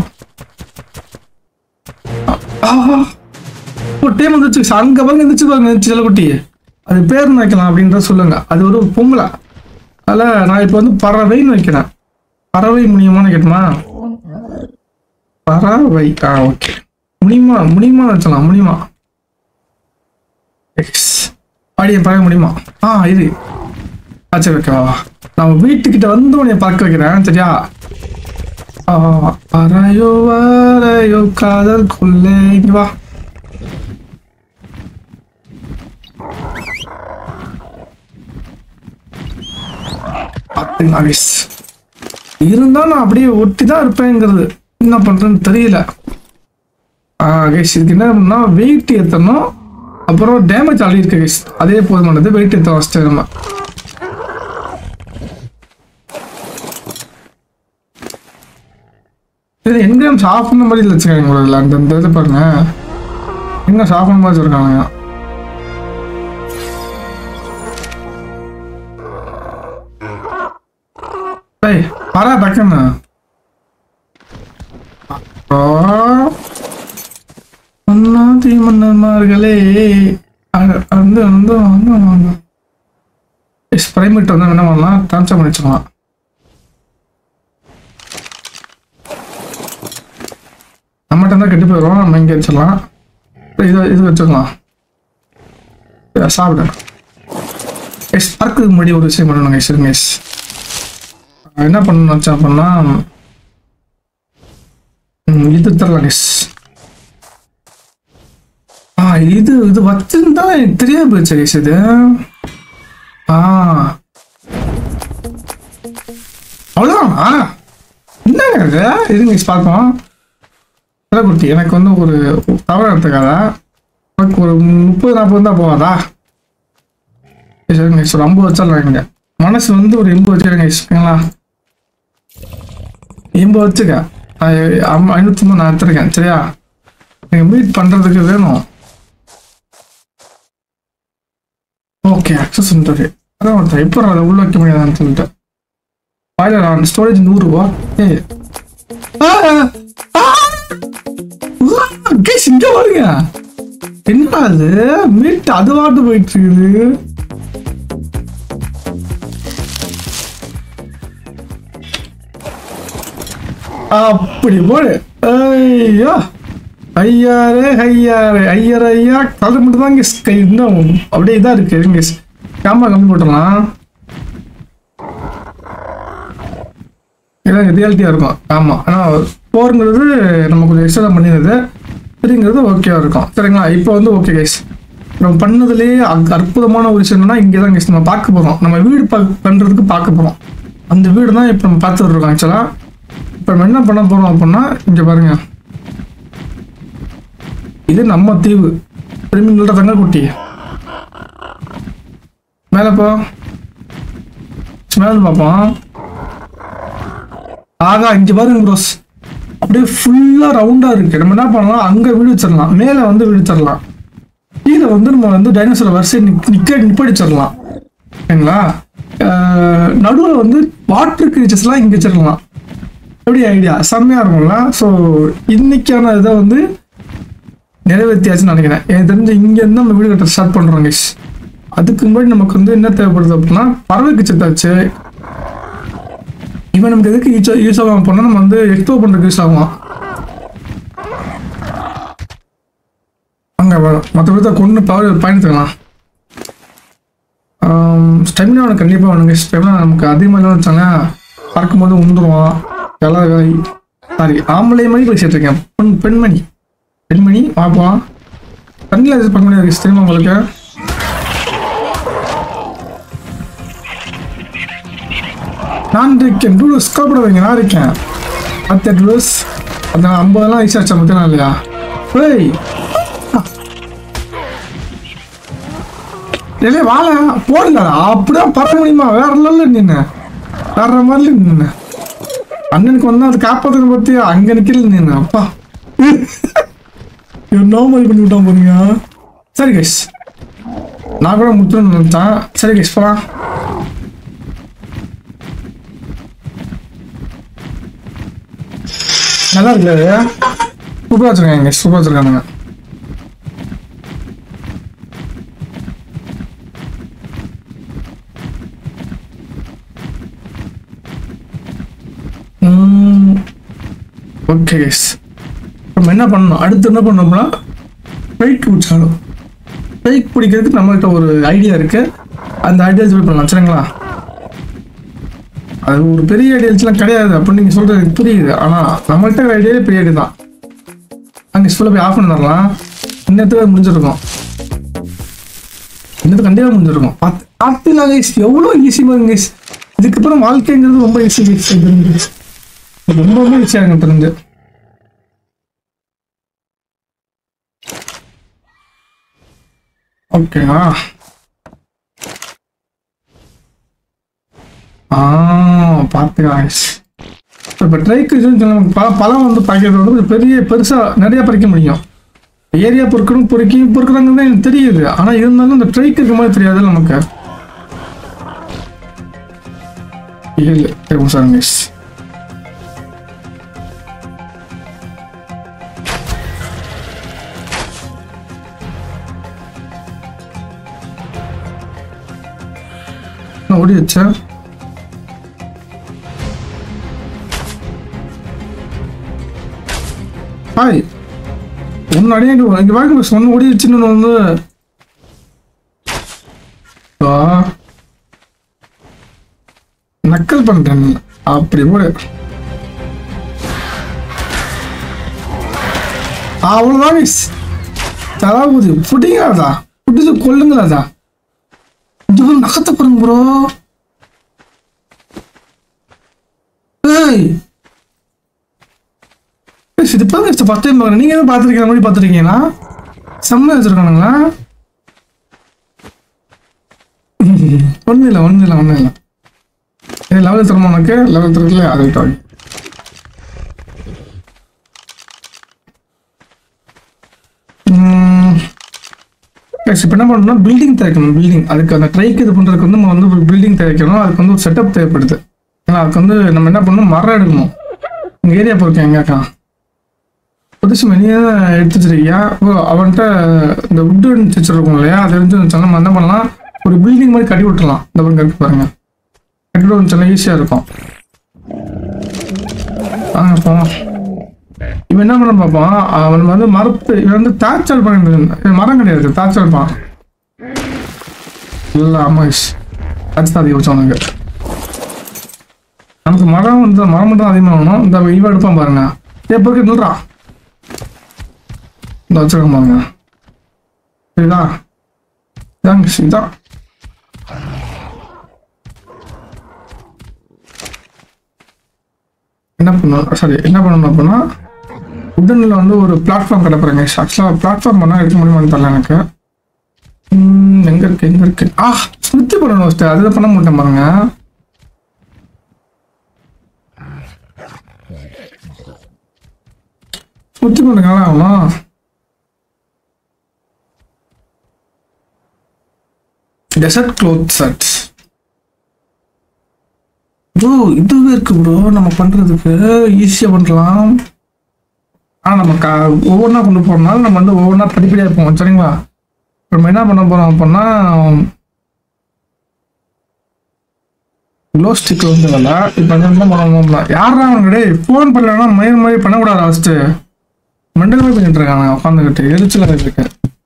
ஆஹா ஒரு டைம் வந்துச்சு அங்க பாருங்க இருந்துச்சு பாருங்க இருந்துச்சு செல்லக்குட்டி அது பேர் என்ன வைக்கலாம் அப்படின்றத சொல்லுங்க அது ஒரு பொம்பளை அதில் நான் இப்போ வந்து பறவைன்னு வைக்கிறேன் பறவை முடியுமான்னு கேட்டுமா பறவை ஆ ஓகே முடியுமா முடியுமா வச்சலாம் முடியுமா எக்ஸ் பாடிய பறவை முடியுமா ஆ இது ஆ சரி ஓகேவா நான் வீட்டுக்கிட்ட வந்து உன்னை பார்க்க வைக்கிறேன் சரியா ஆ, வரையோ வரையோ காதல் கொள்ளை இங்க வா பார்த்தீங்களா guys? இருந்தா நான் அப்படியே ஒட்டி தான் இருப்பேங்கிறது என்ன பண்றேன்னு தெரியல ஆ கைஸ் இதுக்கு என்ன பண்ணா வெயிட் ஏற்றணும் அப்புறம் டேமேஜ் ஆகி இருக்கு கைஸ் அதே போதுமானது வெயிட் ஏற்ற ஃபஸ்ட்டு நம்ம இது என்கிராம்ஸ் ஆஃப் பண்ண மாதிரி வச்சுருக்காங்க உள்ள அந்த இந்த இது பாருங்க எங்க ஆஃப் பண்ண மாதிரி வச்சிருக்காங்க ஏய் பரா டக்குன்னு அப்போ அண்ணாதி மன்னர்மார்களே அ- வந்து வந்து வந்து வந்து பிரைமேட் வந்து என்ன பண்ணலாம் ட்ரான்ஸ்ஃபர் பண்ணி வச்சுக்கலாம் நம்மகிட்ட இருந்தால் கெட்டு போயிடும் நம்ம இங்கே வச்சிடலாம் இது இது வச்சுக்கலாம் இதை சாப்பிடு எஸ் பார்க்கறதுக்கு முன்னாடி ஒரு விஷயம் பண்ணணும் எஸ் இருங்க எஸ் என்ன பண்ணணும் வச்சா அப்படின்னா ம், இது தரலாம் எஸ் ஆ இது இது வச்சிருந்தா எனக்கு தெரியாது போச்சு எஸ் இது ஆ அவ்வளோதானா என்னங்க இது இருங்க எஸ் பார்ப்போம் இல்லை குட்டி எனக்கு வந்து ஒரு தவறு எடுத்துக்காத உனக்கு ஒரு முப்பது நாற்பது தான் போகாதா சரிங்க சார் ஐம்பது வச்சிடலாம் இங்க மனசு வந்து ஒரு எண்பது வச்சுருங்க ஓகேங்களா எண்பது வச்சுக்க ஐ- ஐம்- ஐநூத்தி மூணு நான் எடுத்துருக்கேன் சரியா நீங்க மீட் பண்றதுக்கு வேணும் ஓகே அக்சஸ் இன்டர்வியூ அதான் ஒருத்தர் இப்போ அதை உள்ள வைக்க முடியாதான்னு சொல்லிட்டு பாய்லர் ஸ்டோரேஜ் நூறு ரூபா ஏய் ஆ, ஆ, ஆ, கேஸ் இங்க பாருங்க என்ன அது மீட் அது வாட்டு போயிட்டு இருக்குது அப்படி போடு ஐயா ஐயாரே ஐயாரே ஐயர் ஐயா கலர் மட்டும் தான் கை இன்னும் அப்படியே இதாக இருக்கு இருங்க கேமரா கம்மி போட்டுடலாம் இதான் ரியாலிட்டியாக இருக்கும் ஆமாம் ஆனால் ஃபோருங்கிறது நம்ம கொஞ்சம் எக்ஸ்ட்ரா பண்ணிடுது த்ரீங்கிறது ஓகேவா இருக்கும் சரிங்களா இப்போ வந்து ஓகே கைஸ் நம்ம பண்ணதுலேயே அக் அற்புதமான ஒரு விஷயம் என்னன்னா இங்கே தான் கைஸ் நம்ம பார்க்க போகிறோம் நம்ம வீடு பா பண்ணுறதுக்கு பார்க்க போகிறோம் அந்த வீடு தான் இப்போ நம்ம பார்த்துட்டு இருக்கோம் ஆக்சுவலாக இப்போ நம்ம என்ன பண்ண போகிறோம் அப்படின்னா இங்கே பாருங்க இது நம்ம தீவு திரும்பிங்களோட தங்க குட்டி மேலே போ மேலே பார்ப்போம் ஆகா இங்க பாருங்க ப்ரோஸ் அப்படியே ஃபுல்லா ரவுண்டா இருக்கு நம்ம என்ன பண்ணலாம் அங்க வீடு வச்சிடலாம் மேல வந்து வீடு வச்சிடலாம் கீழே வந்து நம்ம வந்து டைனோசர் வரிசை நிக்க நிக்க நிப்படிச்சிடலாம் ஓகேங்களா நடுவில் வந்து வாட்டர் கிரீச்சர்ஸ்லாம் இங்கே வச்சிடலாம் எப்படி ஐடியா செம்மையா இருக்கும்ல ஸோ இன்னைக்கான இதை வந்து நிறைவேற்றியாச்சுன்னு நினைக்கிறேன் எனக்கு தெரிஞ்சு இங்கேருந்து நம்ம வீடு கட்ட ஸ்டார்ட் பண்ணுறோம் guys அதுக்கு முன்னாடி நமக்கு வந்து என்ன தேவைப்படுது அப்படின்னா பறவை கிச்சத்தாச்சு இவன் நமக்கு எதுக்கு யூஸ் யூஸ் ஆகும் பண்ணா நம்ம வந்து எக்ஸ்ப்ளோர் பண்றதுக்கு யூஸ் ஆகும் அங்க மற்ற விதத்தை கொண்டு பவர் பயணித்துக்கலாம் ஸ்டெமினா அவனுக்கு கண்டிப்பாக வேணுங்க ஸ்டெமினா நமக்கு அதிகமாக இல்லை வச்சாங்க பறக்கும்போது உந்துருவான் எல்லாம் சாரி ஆம்பளை மணி பேசிட்டு இருக்கேன் பெண் பெண்மணி பெண்மணி வாப்பா தண்ணியில் இது பண்ண முடியாது தெரியுமா உங்களுக்கு நான் இருக்கேன் டூ ஸ்கோப்பட வைங்க நான் இருக்கேன் பத்து ட்ரூஸ் அந்த ஐம்பதெல்லாம் ஈஸியாக வச்சா மட்டும் இல்லையா ஏய் இல்லை வாழ போடல அப்படியே பறக்க முடியுமா வேற இல்ல நின்று வேற மாதிரி நின்று அண்ணனுக்கு வந்தா அது காப்பாத்துக்கு பத்தி அங்க நிக்கல நின்று அப்பா என்ன மாதிரி பண்ணி விட்டான் பாருங்க சரி கைஸ் நான் கூட முத்துன்னு நினைச்சேன் சரி கைஸ் போலாம் நல்லா இருக்குல்ல சூப்பராக வச்சிருக்காங்க சூப்பராக வச்சிருக்காங்க ஓகே கைஸ் நம்ம என்ன பண்ணணும் அடுத்து என்ன பண்ணோம்னா பைக் பிடிச்சாலும் பைக் பிடிக்கிறதுக்கு நம்மள்ட்ட ஒரு ஐடியா இருக்கு அந்த ஐடியா போய் பண்ணலாம் சரிங்களா அது ஒரு பெரிய ஐடியாஸ்லாம் கிடையாது அப்படின்னு நீங்க சொல்றது எனக்கு புரியுது ஆனா நம்மள்ட்ட ஐடியாவே பெரிய ஐடியா தான் அங்கே ஸ்கூலில் போய் ஆஃப் பண்ணி தரலாம் இன்னத்துக்கு முடிஞ்சிருக்கும் இன்னத்துக்கு கண்டிப்பாக முடிஞ்சிருக்கும் பார்த்து பார்த்துலாம் கைஸ் எவ்வளோ ஈஸி பாருங்க கைஸ் இதுக்கப்புறம் வாழ்க்கைங்கிறது ரொம்ப ஈஸி கைஸ் தெரிஞ்சு ரொம்ப ரொம்ப ஈஸியாக எனக்கு தெரிஞ்சு ஓகேவா ஆ பார்த்துக்கலாம் கைஸ் இப்போ ட்ரைக்கு பல பழம் வந்து பாய்க்கிறது வந்து கொஞ்சம் பெரிய பெருசாக நிறைய பறிக்க முடியும் ஏரியா பொறுக்கணும் பொறுக்கி பொறுக்கிறாங்க தான் எனக்கு தெரியுது ஆனால் இருந்தாலும் இந்த ட்ரைக்கு இருக்க மாதிரி தெரியாது நமக்கு ஏழு சார் மிஸ் ஓடி வச்சா ஹாய் முன்னாடியே இங்க இங்க வாங்க சொன்ன ஓடிடுச்சுன்னு வந்து ஆ. நக்கல் பண்றேன் அப்படி போடு அவ்வளவுதான் மிஸ் தலாபதி புடிங்காதா புடிச்சு கொல்லுங்களாதா இது நகத்தை பாருங்க ப்ரோ ஏய் ஏய், இது பாருங்க ஃபர்ஸ்ட் டைம் பாருங்க நீங்க எதுவும் பார்த்துருக்கீங்க மாதிரி பார்த்துருக்கீங்களா செம்ம வச்சிருக்கானுங்களா ஒன்றும் இல்லை ஒன்றும் இல்லை ஒன்றும் இல்லை ஏ லெவல் தரமா உனக்கு லெவல் தரல அதை விட்டு வாங்க. ம் எஸ் இப்போ என்ன பண்ணணும்னா பில்டிங் தேய்க்கணும் பில்டிங் அதுக்கு அந்த ட்ரைக்கு இது பண்ணுறதுக்கு வந்து நம்ம வந்து பில்டிங் தேய்க்கணும் அதுக்கு வந்து ஒரு செட்டப் தேவைப்படுது ஏன்னா அதுக்கு வந்து நம்ம என்ன பண்ணணும் மரம் எடுக்கணும் உங்கள் ஏரியா போயிருக்கேன் எங்கேக்கா புதுசு மெனியே எடுத்து வச்சிருக்கியா ஓ அவன்கிட்ட இந்த வுட்டு வச்சிருக்கோம் இல்லையா அதை வந்து சொன்ன நம்ம என்ன பண்ணலாம் ஒரு பில்டிங் மாதிரி கட்டி விட்டுலாம் இந்த பாருங்க இருக்கு பாருங்க கட்டி விட்டு சொன்னால் ஈஸியாக இருக்கும் வாங்க போவோம் இவன் என்ன பண்ண பார்ப்பான் அவன் வந்து மரத்து இவன் வந்து தாச்சல் பண்ணிட்டு மரம் கிடையாது தாச்சல் பான் இல்லை அமேஷ் தாச்சு அதிகம் வச்சவனுக்கு நமக்கு மரம் வந்து மரம் மட்டும் அதிகமாக வேணும் இந்த இவன் எடுப்பான் பாருங்க எப்போ நில்றா இந்த வச்சிருக்க பாருங்க சரிதா இதாங்க இதான் என்ன பண்ணணும் சாரி என்ன பண்ணணும் அப்படின்னா உடனில் வந்து ஒரு பிளாட்ஃபார்ம் கிடப்புறேங்க ஆக்சுவலாக பிளாட்ஃபார்ம் பண்ணால் எடுக்க முடியுமான்னு தெரியல எனக்கு ம், எங்க இருக்கு எங்க இருக்கு ஆ ஸ்மித்து பண்ணணும் ஃபஸ்ட்டு அதுதான் பண்ண மாட்டேன் பாருங்க ஸ்மித்து பண்ணுங்க ஆகணும் டெசர்ட் க்ளோத் செட்ஸ் ப்ரோ இதுவே இருக்கு ப்ரோ நம்ம பண்றதுக்கு ஈஸியா பண்ணலாம் ஆனா நம்ம கா ஒவ்வொன்றா கொண்டு போறோம்னால நம்ம வந்து ஒவ்வொன்றா படிப்படியா இருப்போம் சரிங்களா இப்ப நம்ம என்ன பண்ண போறோம் அப்படின்னா க்ளோ ஸ்டிக் வந்து வேலை இப்போ என்ன பண்ண யாரா அவங்க டேய் ஃபோன் பண்ணலன்னா மயிர் மாதிரி பண்ணக்கூடாது ஃபஸ்ட்டு மெண்டல் மாதிரி பண்ணிட்டு இருக்காங்க உட்காந்துக்கிட்டு எரிச்சலாக இருக்கு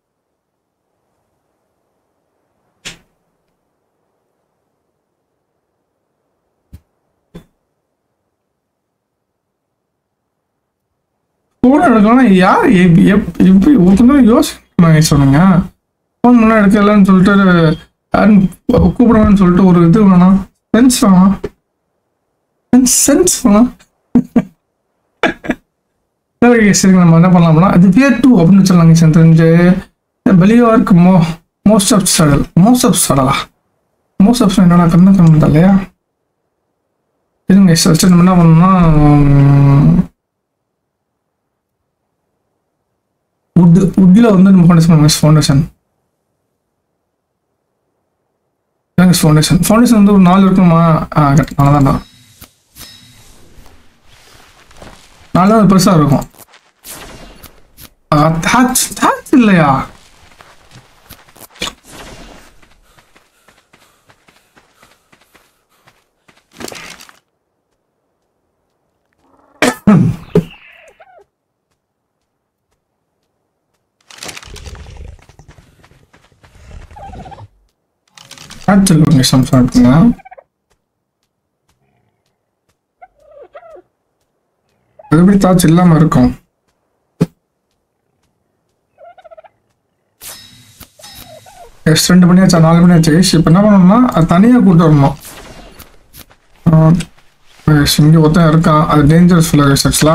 ஃபோன் எடுக்கலாம் யார் எப்- எப்- எப்படி ஒருத்தரும் யோசிக்க சொன்னீங்க ஃபோன் பண்ணால் எடுக்கலன்னு சொல்லிட்டு யாரும் கூப்பிடுவேன்னு சொல்லிட்டு ஒரு இது வேணாம் சென்ஸ் வேணாம் சென்ஸ் சென்ஸ் வேணாம் சரி சரி நம்ம என்ன பண்ணலாம்னா அது வியர் டூ அப்படின்னு சொல்லலாங்க சார் தெரிஞ்சு பெலியார்க்கு மோ மோஸ்ட் ஆஃப் சடல் மோஸ்ட் ஆஃப் சடலா மோஸ்ட் ஆஃப் என்னடா கண்ணு கண்ணு இல்லையா இருங்க சார் நம்ம என்ன பண்ணோம்னா வுட் வுட்டில் வந்து நம்ம ஃபவுண்டேஷன் பண்ணுங்க ஃபவுண்டேஷன் ஃபவுண்டேஷன் ஃபவுண்டேஷன் வந்து ஒரு நாலு இருக்குமா ஆ கரெக்ட் நாலு தான் நாலு தான் பெருசாக இருக்கும் தாச் தாச் இல்லையா தாச் இருக்குங்க சம்சம் இருக்குங்க அது எப்படி தாச் இல்லாமல் இருக்கும் எஸ் ரெண்டு மணி ஆச்சா நாலு மணி ஆச்சு இப்போ என்ன பண்ணணும்னா அது தனியாக கூட்டு வரணும் இங்கே ஒருத்தன் இருக்கான் அது டேஞ்சரஸ் ஃபுல்லாக ஆக்சுவலா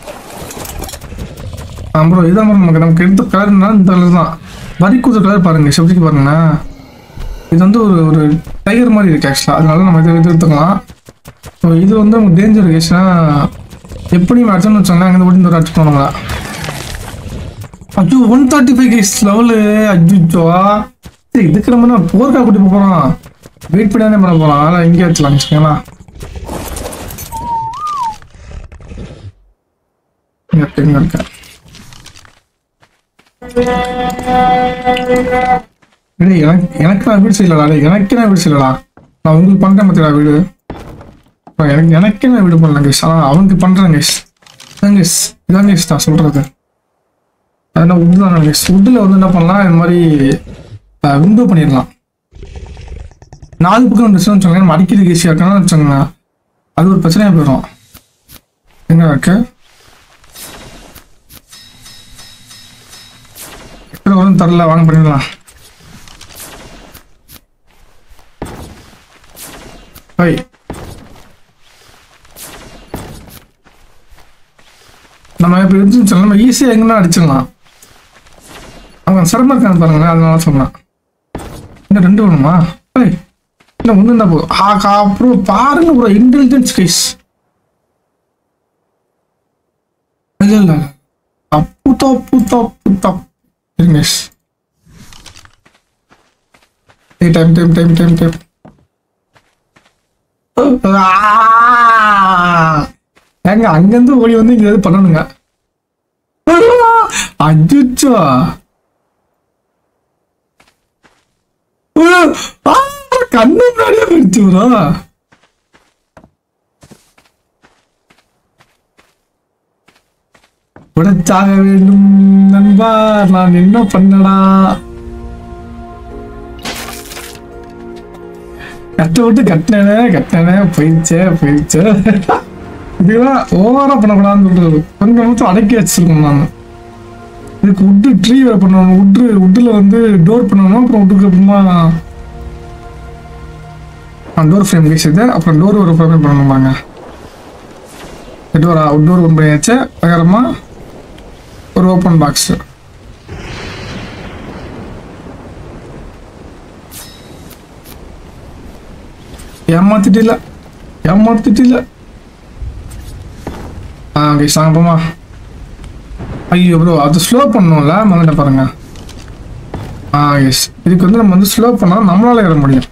அப்புறம் இதான் பாருங்க நமக்கு நமக்கு எடுத்த கலர்னா இந்த கலர் தான் வரி கூத்த கலர் பாருங்க செப்டிக்கு பாருங்கண்ணா இது வந்து ஒரு ஒரு டைகர் மாதிரி இருக்கு ஆக்சுவலாக அதனால நம்ம இதை இது எடுத்துக்கலாம் ஸோ இது வந்து நமக்கு டேஞ்சர் கேஸ்னா எப்படி அடிச்சோன்னு வச்சோங்களேன் அங்கே ஓடி இந்த ஒரு அடிச்சு போனோங்களா ஐயோ one thirty five case level அஜிச்சோ சரி இதுக்கு நம்ம என்ன போர்க்கா கூட்டி போக போகிறோம் வெயிட் பண்ணி தானே பண்ண போகிறோம் அதனால் இங்கே வச்சுலாம் வச்சுக்கோங்களா இங்க இருக்கு, இங்க இருக்கு டேய், எனக்கு எனக்கு நான் வீடு செய்யலடா டேய், எனக்கு நான் வீடு செய்யலடா நான் உங்களுக்கு பண்றேன் பத்தியா வீடு அப்ப எனக்கு எனக்கு நான் வீடு பண்ணல கைஸ் ஆனால் அவனுக்கு பண்றேன் கைஸ் இதாங்க guys, இதாங்க guys நான் சொல்றது அதனால உட்டு தான் guys. உட்டில் வந்து என்ன பண்ணலாம் இந்த மாதிரி விண்டோ பண்ணிடலாம் நாலு பக்கம் வந்துச்சுன்னு வச்சுக்கோங்க நம்ம அடிக்கிறது ஈஸியாக இருக்கணும்னு வச்சுக்கோங்க அது ஒரு பிரச்சனையாக போயிடும் எங்க இருக்கு எத்தனை வரும் தரல வாங்க பண்ணிடலாம் பை நம்ம இப்படி இருந்துச்சு நம்ம ஈஸியாக எங்கன்னா அடிச்சிடலாம் அவங்க சிரமம் இருக்கான்னு பாருங்களேன் அதனால சொன்னேன் இன்னும் ரெண்டு வேணுமா ஏய் இன்னும் ஒன்று தான் போதும் ஆகா அப்புறம் பாருங்க ப்ரோ இன்டெலிஜென்ஸ் கைஸ் இல்லை இல்லை தப்பு தப்பு தப்பு தப்பு இருங்க ஏய் time time time time time ஏங்க அங்கேருந்து ஓடி வந்து இங்க எது பண்ணணுங்க அஜிச்சோ கண்ணு முன்னாடியே போயிடுச்சு ப்ரோ உடைச்சாக வேண்டும் நண்பா நான் என்ன பண்ணடா கட்ட விட்டு கட்டினே கட்டினே போயிடுச்சே போயிடுச்சே இதெல்லாம் ஓவரா பண்ணக்கூடாதுன்னு சொல்றது கொஞ்சம் நிமிஷம் அடக்கி வச்சிருக்கோம் நான் இதுக்கு உட்டு ட்ரீ வேற பண்ணணும் உட்டு உட்டுல வந்து டோர் பண்ணணும் அப்புறம் உட்டுக்கு அப்புறமா டோர் ஃப்ரேம் கேஸ் இது அப்புறம் டோர் ஒரு ஃப்ரேம் பண்ணணுமாங்க டோர் டோர் ஓப்பன் பண்ணியாச்சு அதுக்கப்புறமா ஒரு ஓப்பன் பாக்ஸ் ஏமாத்திட்டில ஏமாத்திட்டில ஆ ஓகே சாங்கப்போமா ஐயோ ப்ரோ அது ஸ்லோ பண்ணணும்ல முதல்ல பாருங்க ஆ எஸ் இதுக்கு வந்து நம்ம வந்து ஸ்லோ பண்ணால் நம்மளால ஏற முடியும்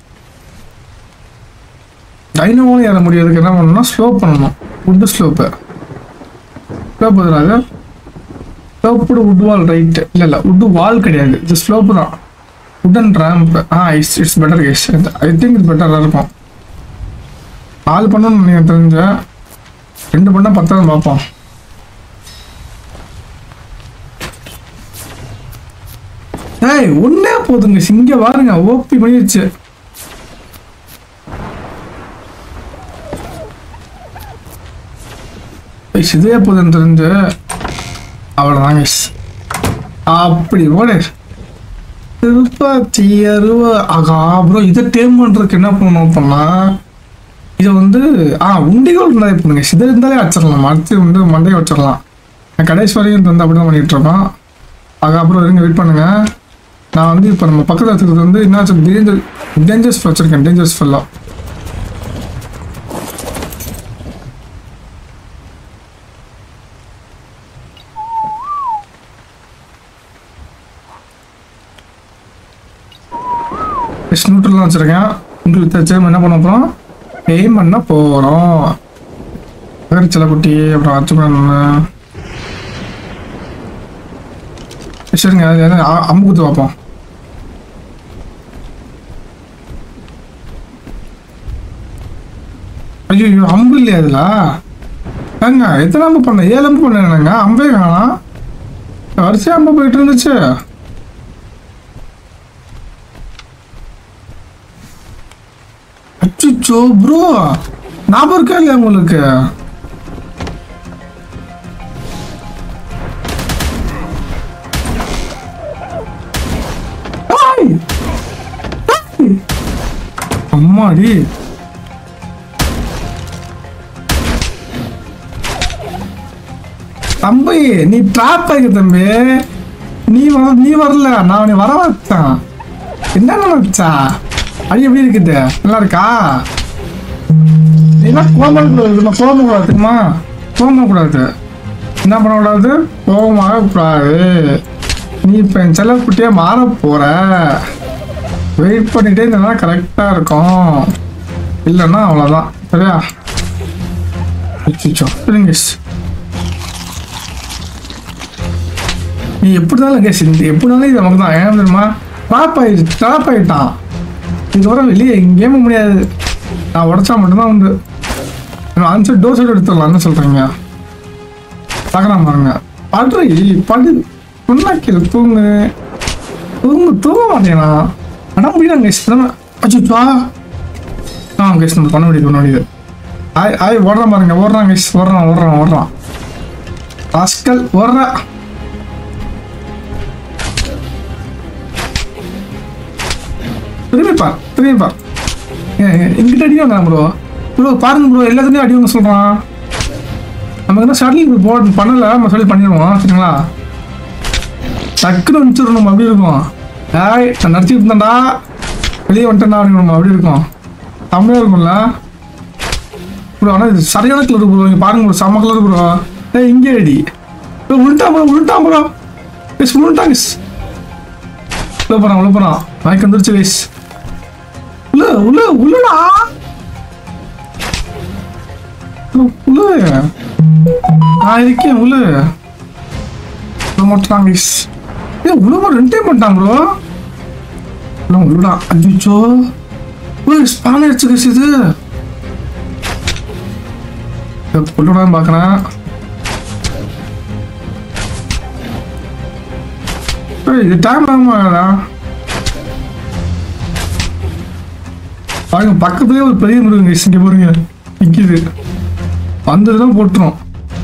டைனோவாலும் ஏற முடியாதுக்கு என்ன பண்ணணும்னா ஸ்லோ பண்ணணும் உட்டு ஸ்லோப்பு ஸ்லோ பதிலாக ஸ்லோப்புடு உட் வால் ரைட்டு இல்லை இல்லை உட்டு வால் கிடையாது இது ஸ்லோப்பு தான் உடன் ரேம்ப் ஆ it's it's better case I think இது பெட்டராக இருக்கும் நாலு பண்ணணும்னு நீங்கள் தெரிஞ்ச ரெண்டு பண்ணால் பத்தாவது பார்ப்போம் ஏய் ஒன்னே போதுங்க இங்க பாருங்க ஓபி பண்ணிருச்சு ஏய், இதே போதுன்னு தெரிஞ்சு அவ்வளோதாங்க guys. அப்படி ஓடு திருப்பாச்சி அருவா ஆகா அப்புறம் இதை டேம் பண்ணுறதுக்கு என்ன பண்ணணும் பண்ணா இதை வந்து ஆ உண்டிகள் இருந்தாலே பண்ணுங்க இதை இருந்தாலே வச்சிடலாம் அடுத்து வந்து மண்டையை வச்சிடலாம் நான் கடைசி வரையும் வந்து அப்படி தான் பண்ணிட்டு இருக்கோம் ஆக அப்புறம் இருங்க வெயிட் பண்ணுங்க நான் வந்து இப்போ நம்ம பக்கத்தில் இருக்கிறது வந்து என்ன டேஞ்சர் டேஞ்சர்ஸ் வச்சிருக்கேன் டேஞ்சர்ஸ் ஃபுல்லாக நியூட்ரல்லாம் வச்சுருக்கேன் உங்களுக்கு வச்சு நம்ம என்ன பண்ண போகிறோம் எய்ம் பண்ண போகிறோம் சில குட்டி அப்புறம் அச்சு பண்ண சரிங்க அது என்ன அ- அம்பு குத்து பார்ப்போம் ஐயோ ஐயோ, அம்பு இல்லையா இதுல ஏங்க எத்தனை அம்பு பண்ண ஏழு அம்பு பண்ணேங்க அம்பே காணோம் வரிசையா அம்பு போயிட்டு இருந்துச்சு அச்சோ ப்ரோ ஞாபகம் இருக்கா இல்லையா உங்களுக்கு ஏய்! ஏய்! அம்மாடி தம்பி நீ ட்ராப் ஆகி தம்பி நீ வர நீ வரல நான் உன்னை வர வச்சேன் என்ன நினைச்சா அடி எப்படி இருக்குது நல்லா இருக்கா நீலாம் கோபம் கூடாது நம்ம கோபம் கூடாது தெரியுமா கோபம் கூடாது என்ன பண்ணக்கூடாது கோபமாக கூடாது நீ இப்போ என் செல்லக்குட்டியே மாற போற வெயிட் பண்ணிட்டே இருந்தனா கரெக்டாக இருக்கும் இல்லைன்னா அவ்வளோதான் சரியா அச்சோ சரிங்க நீ எப்படினாலும் கேஸ் இந்த எப்படினாலும் இது நமக்கு தான் ஏன் தெரியுமா ட்ராப் ஆயிடுச்சு ட்ராப் ஆயிட்டான் இதுவரை வெளியே எங்கேயுமே முடியாது நான் உடச்சா மட்டும்தான் உண்டு ஆன்சர் டோர் சைடு எடுத்துடலாம் என்ன சொல்கிறீங்க பார்க்கலாம் பாருங்க படுறி படு புண்ணாக்கில் தூங்கு தூங்கு தூங்க மாட்டேனா அடம் முடியல இஷ்டம் அச்சுப்பா ஆ கைஸ் நம்ம பண்ண முடியுது பண்ண முடியுது ஆய் ஆய் ஓடுறான் பாருங்க ஓடுறான் கைஸ் ஓடுறான் ஓடுறான் ஓடுறான் ராஸ்கல் ஓடுறா திரும்பி பார் திரும்பி பார் ஏ, ஏ, இங்கிட்ட அடி வாங்க ப்ரோ ப்ரோ பாருங்க ப்ரோ எல்லாத்துலேயும் அடி வாங்க சொல்கிறான் நமக்கு என்ன ஷட்டில் போட் பண்ணல நம்ம சொல்லி பண்ணிடுவோம் சரிங்களா டக்குன்னு அனுப்பிச்சிடணும் நம்ம அப்படி இருக்கும் ஏய் நான் நடிச்சிட்டு இருந்தேன்டா வெளியே வந்துட்டேன்டா அப்படின்னு நம்ம அப்படி இருக்கும் செம்மையாக இருக்கும்ல ப்ரோ ஆனால் இது சரியான கலர் ப்ரோ இங்கே பாருங்க ப்ரோ செம்ம கலர் ப்ரோ ஏய் இங்கே அடி ப்ரோ உள்டா ப்ரோ உள்டா ப்ரோ எஸ் உள்டா எஸ் உள்ள போகிறான் உள்ள போகிறான் வாய்க்கு வந்துருச்சு வேஸ் உள்ள உள்ள உள்ளடா ப்ரோ, உள்ள நான் இருக்கேன் உள்ள உள்ள மாட்டான் வேஸ் ஏ உள்ள மட்டும் ரெண்டு டைம் பண்ணிட்டான் ப்ரோ உள்ள உள்ளடா அஜிச்சோ ஓய் ஸ்பான் ஆயிடுச்சு guys இது கொள்ளடான்னு பார்க்குறேன் ஏய், இது டைம் ஆகுமாடா பாருங்க பக்கத்துலேயே ஒரு பெரிய மிருகங்க இங்கே பாருங்க நிற்கிது வந்ததுதான் போட்டுரும்